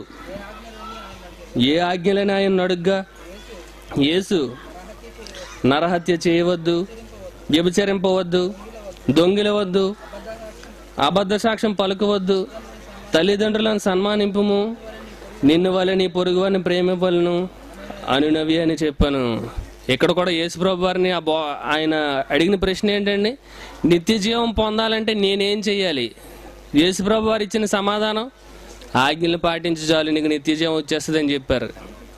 ఏ ఆజ్ఞలని ఆయన అడుగ్గా యేసు నరహత్య చేయవద్దు వ్యభిచరింపవద్దు దొంగిలవద్దు అబద్ధ సాక్ష్యం పలుకవద్దు తల్లిదండ్రులను సన్మానింపుము నిన్ను వల్ల నీ పొరుగువారిని ప్రేమింపలను అనునవి అని చెప్పాను ఇక్కడ కూడా యేసుప్రభు వారిని ఆ బా ఆయన అడిగిన ప్రశ్న ఏంటండి నిత్య జీవం పొందాలంటే నేనేం చెయ్యాలి యేసుప్రభు వారు ఇచ్చిన సమాధానం ఆజ్ఞలు పాటించి చాలు నీకు నిత్య జీవం వచ్చేస్తుందని చెప్పారు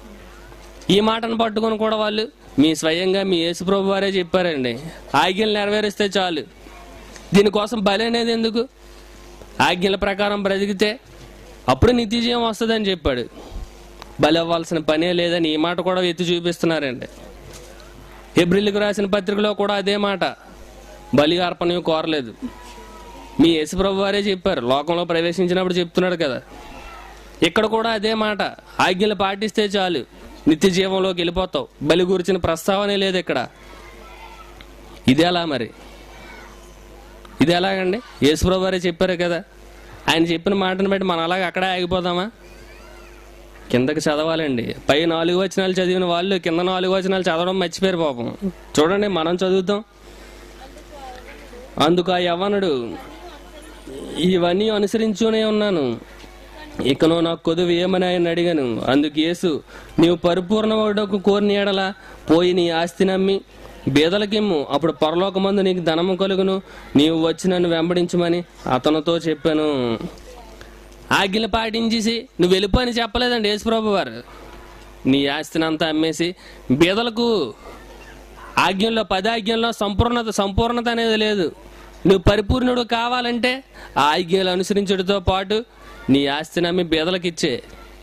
ఈ మాటను పట్టుకొని కూడా వాళ్ళు మీ స్వయంగా మీ యేసుప్రభు వారే చెప్పారండి ఆజ్ఞలు నెరవేరిస్తే చాలు దీనికోసం బలి అనేది ఎందుకు ఆజ్ఞల ప్రకారం బ్రతికితే అప్పుడు నిత్య జీవం వస్తుందని చెప్పాడు బలి అవ్వాల్సిన పనే లేదని ఈ మాట కూడా ఎత్తి చూపిస్తున్నారండి ఎబ్రిల్కి రాసిన పత్రికలో కూడా అదే మాట బలి అర్పణ కోరలేదు మీ యేసుప్రభు వారే చెప్పారు లోకంలో ప్రవేశించినప్పుడు చెప్తున్నాడు కదా ఇక్కడ కూడా అదే మాట ఆజ్ఞలు పాటిస్తే చాలు నిత్య జీవంలోకి వెళ్ళిపోతావు బలి గురించిన ప్రస్తావనే లేదు ఇక్కడ ఇది ఎలా మరి ఇది ఎలాగండి యేసుప్రభు వారే చెప్పారు కదా ఆయన చెప్పిన మాటను బట్టి మనం అలాగే అక్కడే ఆగిపోదామా కిందకి చదవాలండి పై నాలుగు వచనాలు చదివిన వాళ్ళు కింద నాలుగు వచనాలు చదవడం మర్చిపోయారు పాపం చూడండి మనం చదువుతాం అందుకు ఆ యవ్వనుడు ఇవన్నీ అనుసరించునే ఉన్నాను ఇకను నాకు కొదువు ఏమని ఆయన అడిగాను అందుకు యేసు నీవు పరిపూర్ణ ఒకటకు కోరిన ఎడల పోయి నీ ఆస్తి నమ్మి బీదలకిమ్ము అప్పుడు పరలోకమందు నీకు ధనము కలుగును నీవు వచ్చి నన్ను వెంబడించమని అతనితో చెప్పాను ఆజ్ఞలు పాటించేసి నువ్వు వెళ్ళిపో అని చెప్పలేదండి యేసుప్రభు వారు నీ ఆస్తిని అంతా అమ్మేసి బీదలకు ఆజ్ఞల్లో పది ఆజ్ఞల్లో సంపూర్ణత సంపూర్ణత అనేది లేదు నువ్వు పరిపూర్ణుడు కావాలంటే ఆ ఆజ్ఞలు అనుసరించడంతో పాటు నీ ఆస్తిని అమ్మి బీదలకు ఇచ్చే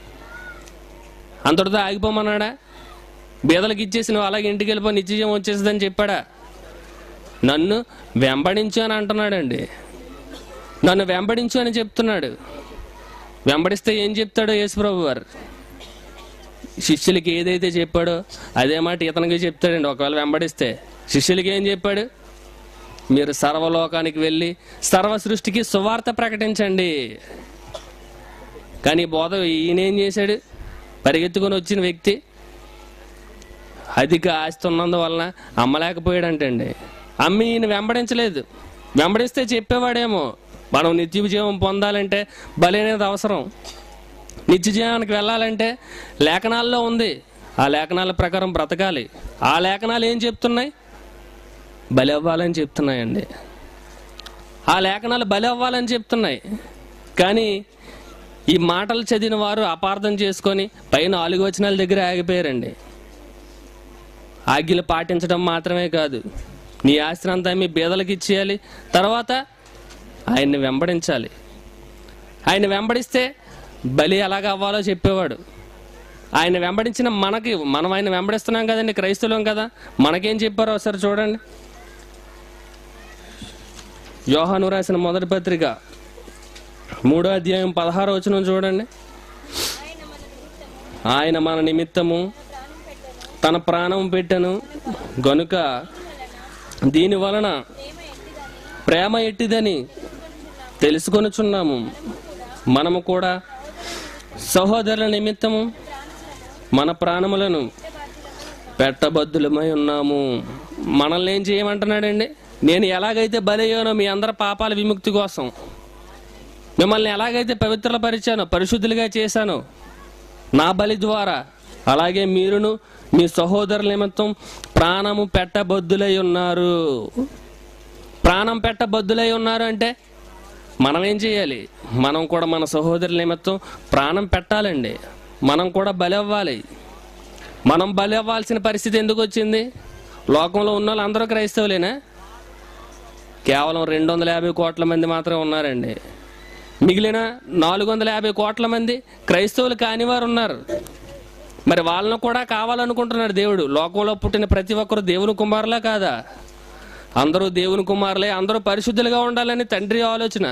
అంతటితో ఆగిపోమన్నాడా బీదలకు ఇచ్చేసి నువ్వు అలాగే ఇంటికి వెళ్ళిపో నిత్యజీవం వచ్చేస్తుందని చెప్పాడా నన్ను వెంబడించు అని అంటున్నాడండి నన్ను వెంబడించు అని చెప్తున్నాడు వెంబడిస్తే ఏం చెప్తాడో యేసుప్రభు వారు శిష్యులకి ఏదైతే చెప్పాడో అదే మాట ఇతనికి చెప్తాడండి ఒకవేళ వెంబడిస్తే
శిష్యులకి ఏం చెప్పాడు మీరు సర్వలోకానికి వెళ్ళి సర్వ సృష్టికి సువార్త ప్రకటించండి కానీ ఈ బోధ ఈయన ఏం చేశాడు పరిగెత్తుకొని వచ్చిన వ్యక్తి అధిక ఆస్తి ఉన్నందువలన అమ్మలేకపోయాడంటండి అమ్మి ఈయన వెంబడించలేదు వెంబడిస్తే చెప్పేవాడేమో మనం నిత్య జీవం పొందాలంటే బలి అనేది అవసరం నిత్య జీవానికి వెళ్ళాలంటే లేఖనాల్లో ఉంది ఆ లేఖనాల ప్రకారం బ్రతకాలి ఆ లేఖనాలు ఏం చెప్తున్నాయి బలి అవ్వాలని చెప్తున్నాయండి ఆ లేఖనాలు బలి అవ్వాలని చెప్తున్నాయి కానీ ఈ మాటలు చదివిన వారు అపార్థం చేసుకొని పైన నాలుగు వచనాల దగ్గర ఆగిపోయారండి ఆజ్ఞలు పాటించడం మాత్రమే కాదు నీ ఆస్తిని అంతా మీ బీదలకు ఇచ్చేయాలి తర్వాత ఆయన్ని వెంబడించాలి ఆయన వెంబడిస్తే బలి ఎలాగ అవ్వాలో చెప్పేవాడు ఆయన వెంబడించిన మనకి మనం ఆయన వెంబడిస్తున్నాం కదండి క్రైస్తవులం కదా మనకేం చెప్పారో ఒకసారి చూడండి యోహాను రాసిన మొదటి పత్రిక మూడో అధ్యాయం పదహారో వచనం చూడండి ఆయన మన నిమిత్తము తన ప్రాణం పెట్టెను గనుక దీని వలన ప్రేమ ఎట్టిదని తెలుసుకొనుచున్నాము మనము కూడా సహోదరుల నిమిత్తము మన ప్రాణములను పెట్టబద్దులమై ఉన్నాము మనల్ని ఏం చేయమంటున్నాడండి నేను ఎలాగైతే బలయ్యానో మీ అందరి పాపాల విముక్తి కోసం మిమ్మల్ని ఎలాగైతే పవిత్రపరిచానో పరిశుద్ధులుగా చేశానో నా బలి ద్వారా అలాగే మీరును మీ సహోదరుల నిమిత్తం ప్రాణము పెట్టబద్దులై ఉన్నారు ప్రాణం పెట్టబద్దులై ఉన్నారు అంటే మనం ఏం చేయాలి మనం కూడా మన సహోదరుల నిమిత్తం ప్రాణం పెట్టాలండి మనం కూడా బలి అవ్వాలి మనం బలి అవ్వాల్సిన పరిస్థితి ఎందుకు వచ్చింది లోకంలో ఉన్న వాళ్ళు అందరూ క్రైస్తవులేనా కేవలం రెండు వందల యాభై కోట్ల మంది మాత్రమే ఉన్నారండి మిగిలిన నాలుగు వందల యాభై కోట్ల మంది క్రైస్తవులు కానివారు ఉన్నారు మరి వాళ్ళను కూడా కావాలనుకుంటున్నాడు దేవుడు లోకంలో పుట్టిన ప్రతి ఒక్కరు దేవుని కుమారులా కాదా అందరూ దేవుని కుమారులే అందరూ పరిశుద్ధులుగా ఉండాలని తండ్రి ఆలోచన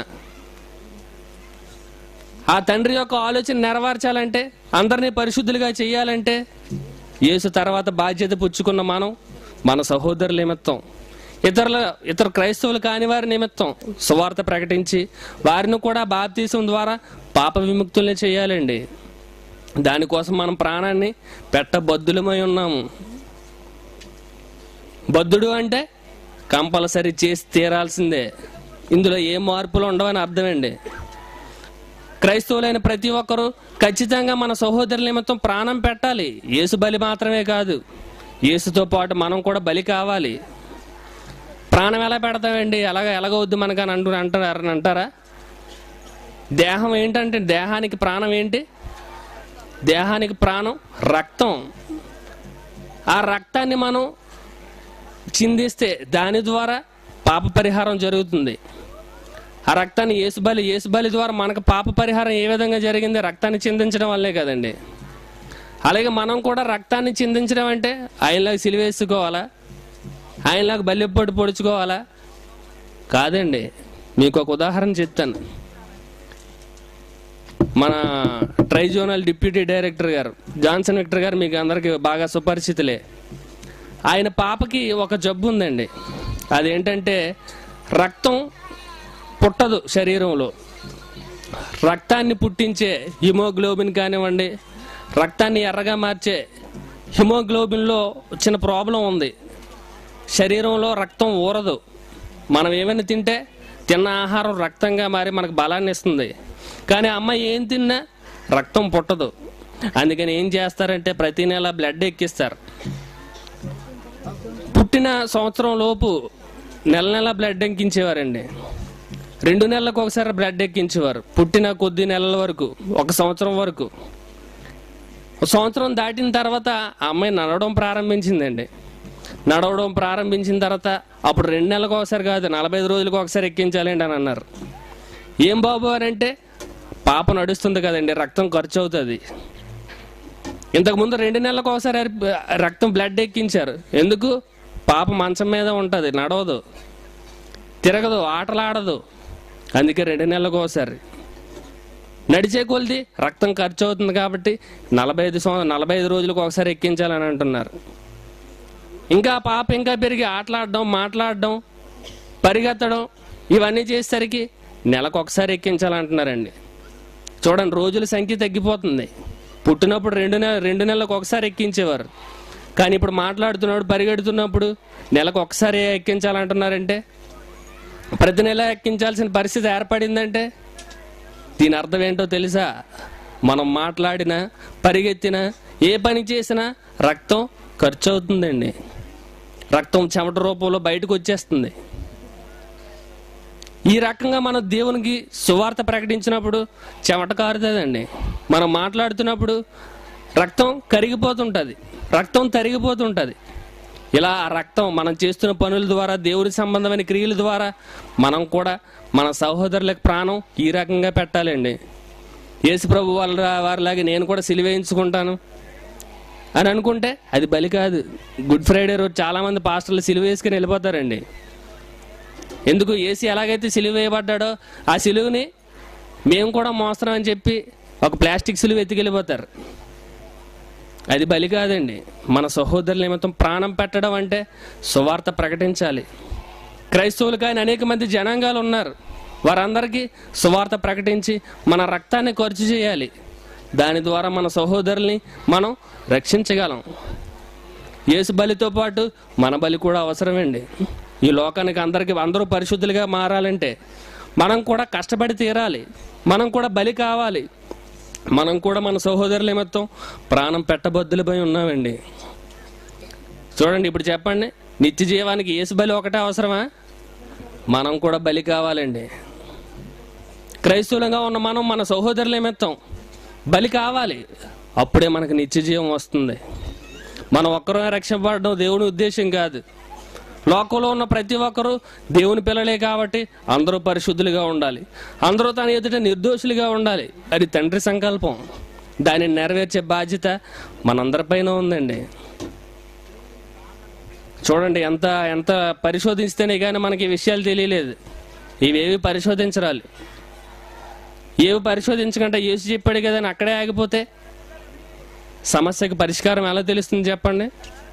ఆ తండ్రి యొక్క ఆలోచన నెరవేర్చాలంటే అందరినీ పరిశుద్ధులుగా చేయాలంటే యేసు తర్వాత బాధ్యత పుచ్చుకున్న మనం మన సహోదరుల నిమిత్తం ఇతరుల ఇతర క్రైస్తవులు కాని వారి నిమిత్తం సువార్త ప్రకటించి వారిని కూడా బాప్తీసం ద్వారా పాప విముక్తుల్ని చేయాలండి దానికోసం మనం ప్రాణాన్ని పెట్టబద్దులమై ఉన్నాము బద్ధుడు అంటే కంపల్సరీ చేసి తీరాల్సిందే ఇందులో ఏ మార్పులు ఉండవని అర్థమండి క్రైస్తవులైన ప్రతి ఒక్కరూ ఖచ్చితంగా మన సహోదరుల నిమిత్తం ప్రాణం పెట్టాలి యేసు బలి మాత్రమే కాదు యేసుతో పాటు మనం కూడా బలి కావాలి ప్రాణం ఎలా పెడతామండి ఎలాగ ఎలాగవుద్ది మనకు అని అంటూ అంటారు అని అంటారా దేహం ఏంటంటే దేహానికి ప్రాణం ఏంటి దేహానికి ప్రాణం రక్తం ఆ రక్తాన్ని మనం చిందిస్తే దాని ద్వారా పాప పరిహారం జరుగుతుంది ఆ రక్తాన్ని ఏసుబలి ఏసుబలి ద్వారా మనకు పాప పరిహారం ఏ విధంగా జరిగింది రక్తాన్ని చిందించడం వల్లే కదండి అలాగే మనం కూడా రక్తాన్ని చిందించడం అంటే ఆయనలాగా సిలివేసుకోవాలా ఆయనలాగా బల్లెప్పొట్టు పొడుచుకోవాలా కాదండి మీకు ఒక ఉదాహరణ చెప్తాను మన ట్రైజోనల్ డిప్యూటీ డైరెక్టర్ గారు జాన్సన్ విక్టర్ గారు మీకు అందరికీ బాగా సుపరిచితులే ఆయన పాపకి ఒక జబ్బు ఉందండి అదేంటంటే రక్తం పుట్టదు శరీరంలో రక్తాన్ని పుట్టించే హిమోగ్లోబిన్ కానివ్వండి రక్తాన్ని ఎర్రగా మార్చే హిమోగ్లోబిన్లో చిన్న ప్రాబ్లం ఉంది శరీరంలో రక్తం ఊరదు మనం ఏమైనా తింటే తిన్న ఆహారం రక్తంగా మారి మనకు బలాన్ని ఇస్తుంది కానీ అమ్మ ఏం తిన్నా రక్తం పుట్టదు అందుకని ఏం చేస్తారంటే ప్రతి నెల బ్లడ్ ఎక్కిస్తారు పుట్టిన సంవత్సరం లోపు నెల నెల బ్లడ్ ఎక్కించేవారండి రెండు నెలలకు ఒకసారి బ్లడ్ ఎక్కించేవారు పుట్టిన కొద్ది నెలల వరకు ఒక సంవత్సరం వరకు ఒక సంవత్సరం దాటిన తర్వాత ఆ అమ్మాయి నడవడం ప్రారంభించిందండి నడవడం ప్రారంభించిన తర్వాత అప్పుడు రెండు నెలలకు ఒకసారి కాదు నలభై ఐదు రోజులకు ఒకసారి ఎక్కించాలండి అని అన్నారు ఏం బాబు అని అంటే పాప నడుస్తుంది కదండి రక్తం ఖర్చు అవుతుంది ఇంతకుముందు రెండు నెలలకు ఒకసారి అరి- రక్తం బ్లడ్ ఎక్కించారు ఎందుకు పాప మంచం మీద ఉంటుంది నడవదు తిరగదు ఆటలాడదు అందుకే రెండు నెలలకు ఒకసారి నడిచే కొలిది రక్తం ఖర్చు అవుతుంది కాబట్టి నలభై ఐదు సంవ నలభై ఐదు రోజులకు ఒకసారి ఎక్కించాలని అంటున్నారు
ఇంకా ఆ పాప ఇంకా పెరిగి ఆటలాడడం మాట్లాడడం పరిగెత్తడం ఇవన్నీ చేసేసరికి నెలకు ఒకసారి ఎక్కించాలంటున్నారండి చూడండి రోజుల సంఖ్య తగ్గిపోతుంది పుట్టినప్పుడు రెండు నెల రెండు నెలలకు ఒకసారి ఎక్కించేవారు కానీ ఇప్పుడు మాట్లాడుతున్నప్పుడు పరిగెడుతున్నప్పుడు నెలకు ఒకసారి ఎక్కించాలంటున్నారంటే ప్రతి నెల ఎక్కించాల్సిన పరిస్థితి ఏర్పడిందంటే దీని అర్థం ఏంటో తెలుసా మనం మాట్లాడినా పరిగెత్తినా ఏ పని చేసినా రక్తం ఖర్చు అవుతుందండి రక్తం చెమట రూపంలో బయటకు వచ్చేస్తుంది ఈ రకంగా మనం దేవునికి సువార్త ప్రకటించినప్పుడు చెమట కారుతుందండి మనం మాట్లాడుతున్నప్పుడు రక్తం కరిగిపోతుంటుంది రక్తం తరిగిపోతుంటుంది ఇలా ఆ రక్తం మనం చేస్తున్న పనుల ద్వారా దేవుని సంబంధమైన క్రియల ద్వారా మనం కూడా మన సహోదరులకు ప్రాణం ఈ రకంగా పెట్టాలండి యేసు ప్రభు వాళ్ళ వారిలాగే నేను కూడా సిలివేయించుకుంటాను అని అనుకుంటే అది బలి కాదు గుడ్ ఫ్రైడే రోజు చాలామంది పాస్టర్లు సిలువ వేసుకుని వెళ్ళిపోతారండి ఎందుకు ఏసీ ఎలాగైతే సిలువ వేయబడ్డాడో ఆ సిలువని మేము కూడా మోస్తున్నాం అని చెప్పి ఒక ప్లాస్టిక్ సిలువ ఎత్తుకెళ్ళిపోతారు అది బలి కాదండి మన సహోదరుల నిమిత్తం ప్రాణం పెట్టడం అంటే సువార్త ప్రకటించాలి క్రైస్తవులు కానీ అనేక మంది జనాంగాలు ఉన్నారు వారందరికీ సువార్త ప్రకటించి మన రక్తాన్ని ఖర్చు చేయాలి దాని ద్వారా మన సహోదరుల్ని మనం రక్షించగలం యేసు బలితో పాటు మన బలి కూడా అవసరమండి ఈ లోకానికి అందరికి అందరూ పరిశుద్ధులుగా మారాలంటే మనం కూడా కష్టపడి తీరాలి మనం కూడా బలి కావాలి మనం కూడా మన సహోదరుల నిమిత్తం ప్రాణం పెట్టబద్దులపై ఉన్నామండి చూడండి ఇప్పుడు చెప్పండి నిత్య జీవానికి యేసు బలి ఒకటే అవసరమా మనం కూడా బలి కావాలండి క్రైస్తవులుగా ఉన్న మనం మన సహోదరుల నిమిత్తం బలి కావాలి అప్పుడే మనకు నిత్య జీవం వస్తుంది మనం ఒక్కరమే రక్షింపబడడం దేవుని ఉద్దేశం కాదు లోకంలో ఉన్న ప్రతి ఒక్కరూ దేవుని పిల్లలే కాబట్టి అందరూ పరిశుద్ధులుగా ఉండాలి అందరూ తన ఎదుట నిర్దోషులుగా ఉండాలి అది తండ్రి సంకల్పం దానిని నెరవేర్చే బాధ్యత మనందరిపైన ఉందండి చూడండి ఎంత ఎంత పరిశోధిస్తేనే కానీ మనకి ఈ విషయాలు తెలియలేదు ఇవేవి పరిశోధించరాలి ఏవి పరిశోధించకుండా యేసు చెప్పాడు కదా అని అక్కడే ఆగిపోతే సమస్యకి పరిష్కారం ఎలా తెలుస్తుంది చెప్పండి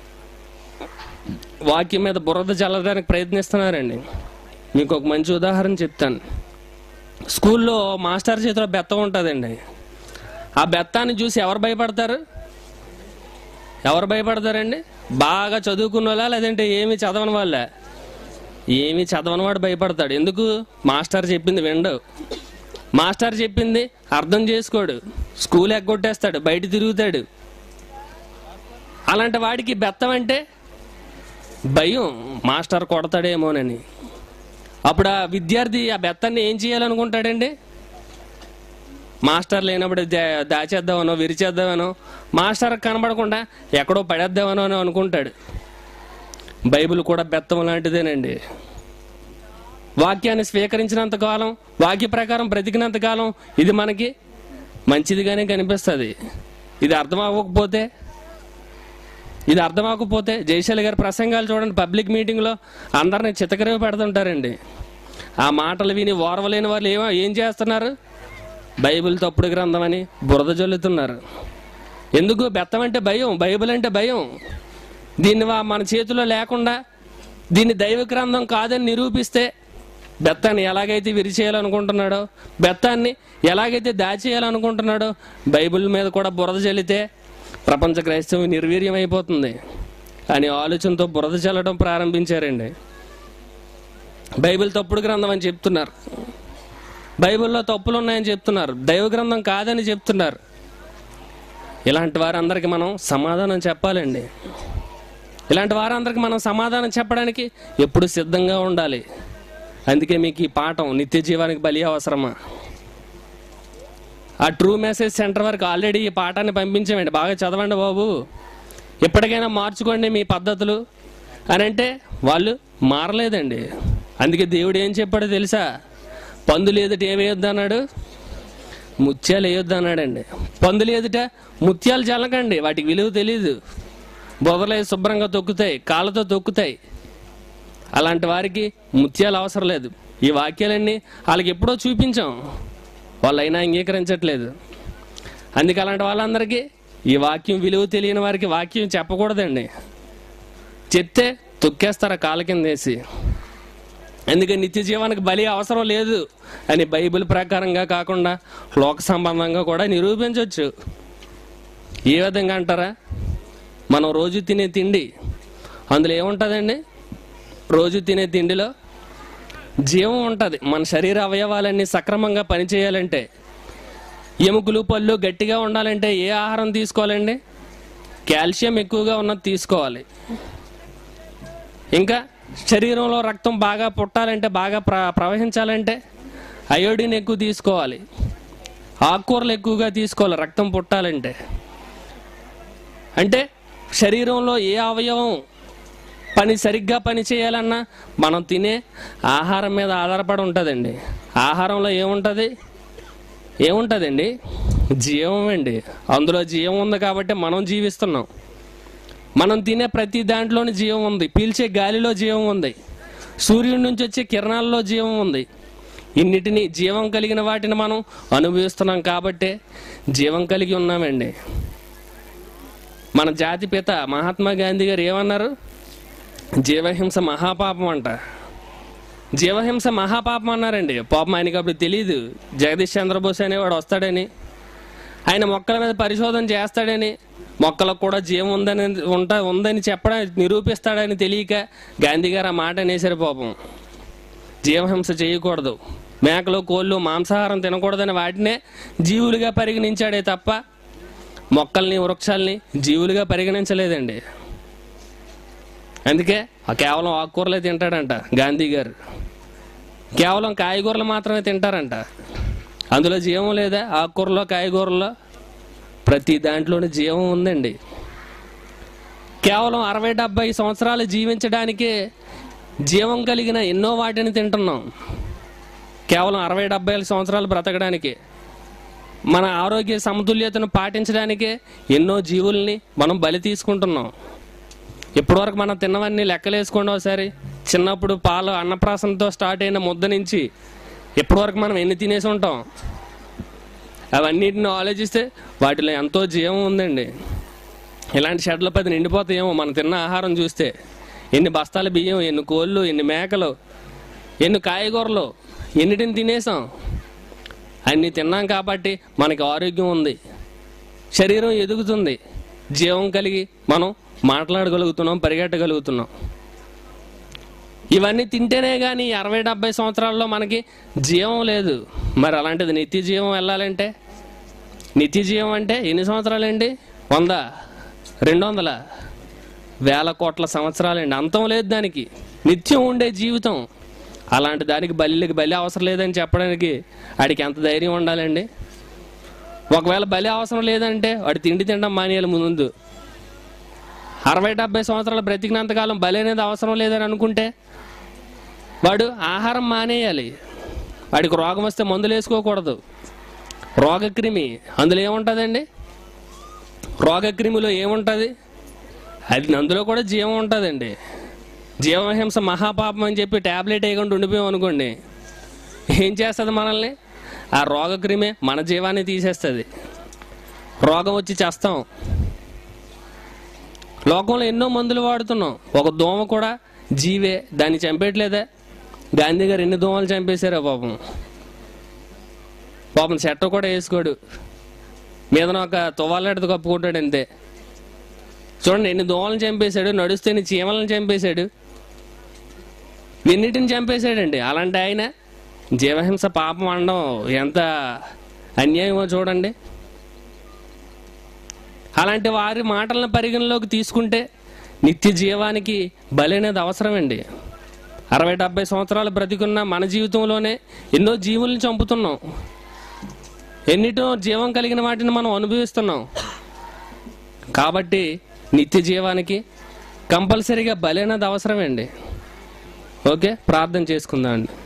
వాక్యం మీద బురద చల్లడానికి ప్రయత్నిస్తున్నారండి మీకు ఒక మంచి ఉదాహరణ చెప్తాను స్కూల్లో మాస్టర్ చేతిలో బెత్తం ఉంటుందండి ఆ బెత్తాన్ని చూసి ఎవరు భయపడతారు ఎవరు భయపడతారండి బాగా చదువుకున్న వాళ్ళ లేదంటే ఏమి చదవని వాళ్ళ ఏమి చదవని వాడు భయపడతాడు ఎందుకు మాస్టర్ చెప్పింది విండవు మాస్టర్ చెప్పింది అర్థం చేసుకోడు స్కూల్ ఎగ్గొట్టేస్తాడు బయట తిరుగుతాడు అలాంటి వాడికి బెత్తం అంటే భయం మాస్టర్ కొడతాడేమోనని అప్పుడు ఆ విద్యార్థి ఆ బెత్తాన్ని ఏం చేయాలనుకుంటాడండి మాస్టర్ లేనప్పుడు దా- దాచేద్దామనో విరిచేద్దామనో మాస్టర్ కనబడకుండా ఎక్కడో పడేద్దామనో అని అనుకుంటాడు బైబిల్ కూడా బెత్తం లాంటిదేనండి వాక్యాన్ని స్వీకరించినంత కాలం వాక్య ప్రకారం బ్రతికినంత కాలం ఇది మనకి మంచిదిగానే కనిపిస్తుంది ఇది అర్థం అవ్వకపోతే ఇది అర్థం అవ్వకపోతే జయశాలి గారి ప్రసంగాలు చూడండి పబ్లిక్ మీటింగ్లో అందరిని చితకరేవి పెడుతుంటారండి ఆ మాటలు విని ఓర్వలేని వాళ్ళు ఏమో ఏం చేస్తున్నారు బైబిల్ తప్పుడు గ్రంథం అని బురద జల్లుతున్నారు ఎందుకు బెత్తం అంటే భయం బైబిల్ అంటే భయం దీన్ని వా- మన చేతిలో లేకుండా దీన్ని దైవ గ్రంథం కాదని నిరూపిస్తే బెత్తాన్ని ఎలాగైతే విరిచేయాలనుకుంటున్నాడో బెత్తాన్ని ఎలాగైతే దాచేయాలనుకుంటున్నాడో బైబిల్ మీద కూడా బురద చల్లితే ప్రపంచ క్రైస్తవం నిర్వీర్యం అయిపోతుంది అని ఆలోచనతో బురద చల్లడం ప్రారంభించారండి బైబిల్ తప్పుడు గ్రంథం అని చెప్తున్నారు బైబిల్లో తప్పులు ఉన్నాయని చెప్తున్నారు దైవ గ్రంథం కాదని చెప్తున్నారు ఇలాంటి వారందరికీ మనం సమాధానం చెప్పాలండి ఇలాంటి వారందరికీ మనం సమాధానం చెప్పడానికి ఎప్పుడు సిద్ధంగా ఉండాలి అందుకే మీకు ఈ పాఠం నిత్య జీవానికి బలి అవసరమా ఆ ట్రూ మెసేజ్ సెంటర్ వరకు ఆల్రెడీ ఈ పాఠాన్ని పంపించామండి బాగా చదవండి బాబు ఎప్పటికైనా మార్చుకోండి మీ పద్ధతులు అని అంటే వాళ్ళు మారలేదండి అందుకే దేవుడు ఏం చెప్పాడో తెలుసా పందులు ఎదుట ఏమేయొద్దు అన్నాడు ముత్యాలు వేయొద్దు అన్నాడండి పందులు ఎదుట ముత్యాలు చల్లకండి వాటికి విలువ తెలియదు బొదలై శుభ్రంగా తొక్కుతాయి కాళ్ళతో తొక్కుతాయి అలాంటి వారికి ముత్యాలు అవసరం లేదు ఈ వాక్యాలన్నీ వాళ్ళకి ఎప్పుడో చూపించాం వాళ్ళైనా అంగీకరించట్లేదు అందుకే అలాంటి వాళ్ళందరికీ ఈ వాక్యం విలువ తెలియని వారికి వాక్యం చెప్పకూడదండి చెప్తే తొక్కేస్తారా కాళ్ళ కింద వేసి అందుకే నిత్య జీవానికి బలి అవసరం లేదు అని బైబిల్ ప్రకారంగా కాకుండా లోక సంబంధంగా కూడా నిరూపించవచ్చు ఏ విధంగా అంటారా మనం రోజు తినే తిండి అందులో ఏముంటుందండి రోజు తినే తిండిలో జీవం ఉంటుంది మన శరీర అవయవాలన్నీ సక్రమంగా పనిచేయాలంటే ఎముకలు పళ్ళు గట్టిగా ఉండాలంటే ఏ ఆహారం తీసుకోవాలండి కాల్షియం ఎక్కువగా ఉన్నది తీసుకోవాలి ఇంకా శరీరంలో రక్తం బాగా పుట్టాలంటే బాగా ప్ర ప్రవహించాలంటే అయోడిన్ ఎక్కువ తీసుకోవాలి ఆకుకూరలు ఎక్కువగా తీసుకోవాలి రక్తం పుట్టాలంటే అంటే శరీరంలో ఏ అవయవం పని సరిగ్గా పని చేయాలన్నా మనం తినే ఆహారం మీద ఆధారపడి ఉంటుందండి ఆహారంలో ఏముంటుంది ఏముంటుందండి జీవం అండి అందులో జీవం ఉంది కాబట్టి మనం జీవిస్తున్నాం మనం తినే ప్రతి దాంట్లోని జీవం ఉంది పీల్చే గాలిలో జీవం ఉంది సూర్యుడి నుంచి వచ్చే కిరణాల్లో జీవం ఉంది ఇన్నిటిని జీవం కలిగిన వాటిని మనం అనుభవిస్తున్నాం కాబట్టే జీవం కలిగి ఉన్నామండి మన జాతి పిత మహాత్మా గాంధీ గారు ఏమన్నారు జీవహింస మహాపాపం అంట జీవహింస మహాపాపం అన్నారండి పాపం ఆయనకి అప్పుడు తెలియదు జగదీష్ చంద్రబోస్ అనేవాడు వస్తాడని ఆయన మొక్కల మీద పరిశోధన చేస్తాడని మొక్కలకు కూడా జీవం ఉందని ఉంట ఉందని చెప్పడం నిరూపిస్తాడని తెలియక గాంధీ గారు ఆ మాట అనేసారు పాపం జీవహింస చేయకూడదు మేకలు కోళ్ళు మాంసాహారం తినకూడదని వాటినే జీవులుగా పరిగణించాడే తప్ప మొక్కల్ని వృక్షాల్ని జీవులుగా పరిగణించలేదండి అందుకే ఆ కేవలం ఆకుకూరలే తింటాడంట గాంధీ గారు కేవలం కాయగూరలు మాత్రమే తింటారంట అందులో జీవం లేదా ఆకుకూరలో కాయగూరలో ప్రతి దాంట్లోని జీవం ఉందండి కేవలం అరవై డెబ్బై సంవత్సరాలు జీవించడానికే జీవం కలిగిన ఎన్నో వాటిని తింటున్నాం కేవలం అరవై డెబ్బై సంవత్సరాలు బ్రతకడానికి మన ఆరోగ్య సమతుల్యతను పాటించడానికే ఎన్నో జీవుల్ని మనం బలి తీసుకుంటున్నాం ఇప్పటివరకు మనం తిన్నవన్నీ లెక్కలేసుకోండి ఒకసారి చిన్నప్పుడు పాలు అన్నప్రాసనతో స్టార్ట్ అయిన ముద్ద నుంచి ఇప్పటివరకు మనం ఎన్ని తినేసి ఉంటాం అవన్నిటిని ఆలోచిస్తే వాటిలో ఎంతో జీవం ఉందండి ఇలాంటి షెడ్ల పది నిండిపోతాయేమో మనం తిన్న ఆహారం చూస్తే ఎన్ని బస్తాల బియ్యం ఎన్ని కోళ్ళు ఎన్ని మేకలు ఎన్ని కాయగూరలు ఎన్నిటిని తినేసాం అన్ని తిన్నాం కాబట్టి మనకి ఆరోగ్యం ఉంది శరీరం ఎదుగుతుంది జీవం కలిగి మనం మాట్లాడగలుగుతున్నాం పరిగెట్టగలుగుతున్నాం ఇవన్నీ తింటేనే కానీ అరవై డెబ్బై సంవత్సరాల్లో మనకి జీవం లేదు మరి అలాంటిది నిత్య జీవం వెళ్ళాలంటే నిత్య జీవం అంటే ఎన్ని సంవత్సరాలండి వంద రెండు వందల వేల కోట్ల సంవత్సరాలండి అంతం లేదు దానికి నిత్యం ఉండే జీవితం అలాంటి దానికి బలికి బలి అవసరం లేదని చెప్పడానికి వాడికి ఎంత ధైర్యం ఉండాలండి ఒకవేళ బలి అవసరం లేదంటే వాడు తిండి తినడం మానేయాలి ముందు అరవై డెబ్బై సంవత్సరాలు బ్రతికినంతకాలం బలి అనేది అవసరం లేదని అనుకుంటే వాడు ఆహారం మానేయాలి వాడికి రోగం వస్తే మందులు వేసుకోకూడదు రోగక్రిమి అందులో ఏముంటుందండి రోగక్రిమిలో ఏముంటుంది అది అందులో కూడా జీవం ఉంటుందండి జీవహింస మహాపాపం అని చెప్పి ట్యాబ్లెట్ వేయకుండా ఉండిపోయాం అనుకోండి ఏం చేస్తుంది మనల్ని ఆ రోగక్రిమే మన జీవాన్ని తీసేస్తుంది రోగం వచ్చి చేస్తాం లోకంలో ఎన్నో మందులు వాడుతున్నాం ఒక దోమ కూడా జీవే దాన్ని చంపేయట్లేదే గాంధీ గారు ఎన్ని దోమలు చంపేశారో పాపం పాపం చెట్ట కూడా వేసుకోడు మీదన ఒక తువాలెడత కప్పుకుంటాడు అంతే చూడండి ఎన్ని దోమలను చంపేశాడు నడుస్తే ఎన్ని చీమలను చంపేశాడు ఎన్నిటిని చంపేశాడండి అలాంటి ఆయన జీవహింస పాపం అనడం ఎంత అన్యాయమో చూడండి అలాంటి వారి మాటలను పరిగణలోకి తీసుకుంటే నిత్య జీవానికి బలి అనేది అవసరమండి అరవై డెబ్బై సంవత్సరాలు బ్రతికున్న మన జీవితంలోనే ఎన్నో జీవుల్ని చంపుతున్నాం ఎన్నిటో జీవం కలిగిన వాటిని మనం అనుభవిస్తున్నాం కాబట్టి నిత్య జీవానికి కంపల్సరీగా బలి అనేది అవసరమండి ఓకే ప్రార్థన చేసుకుందాం అండి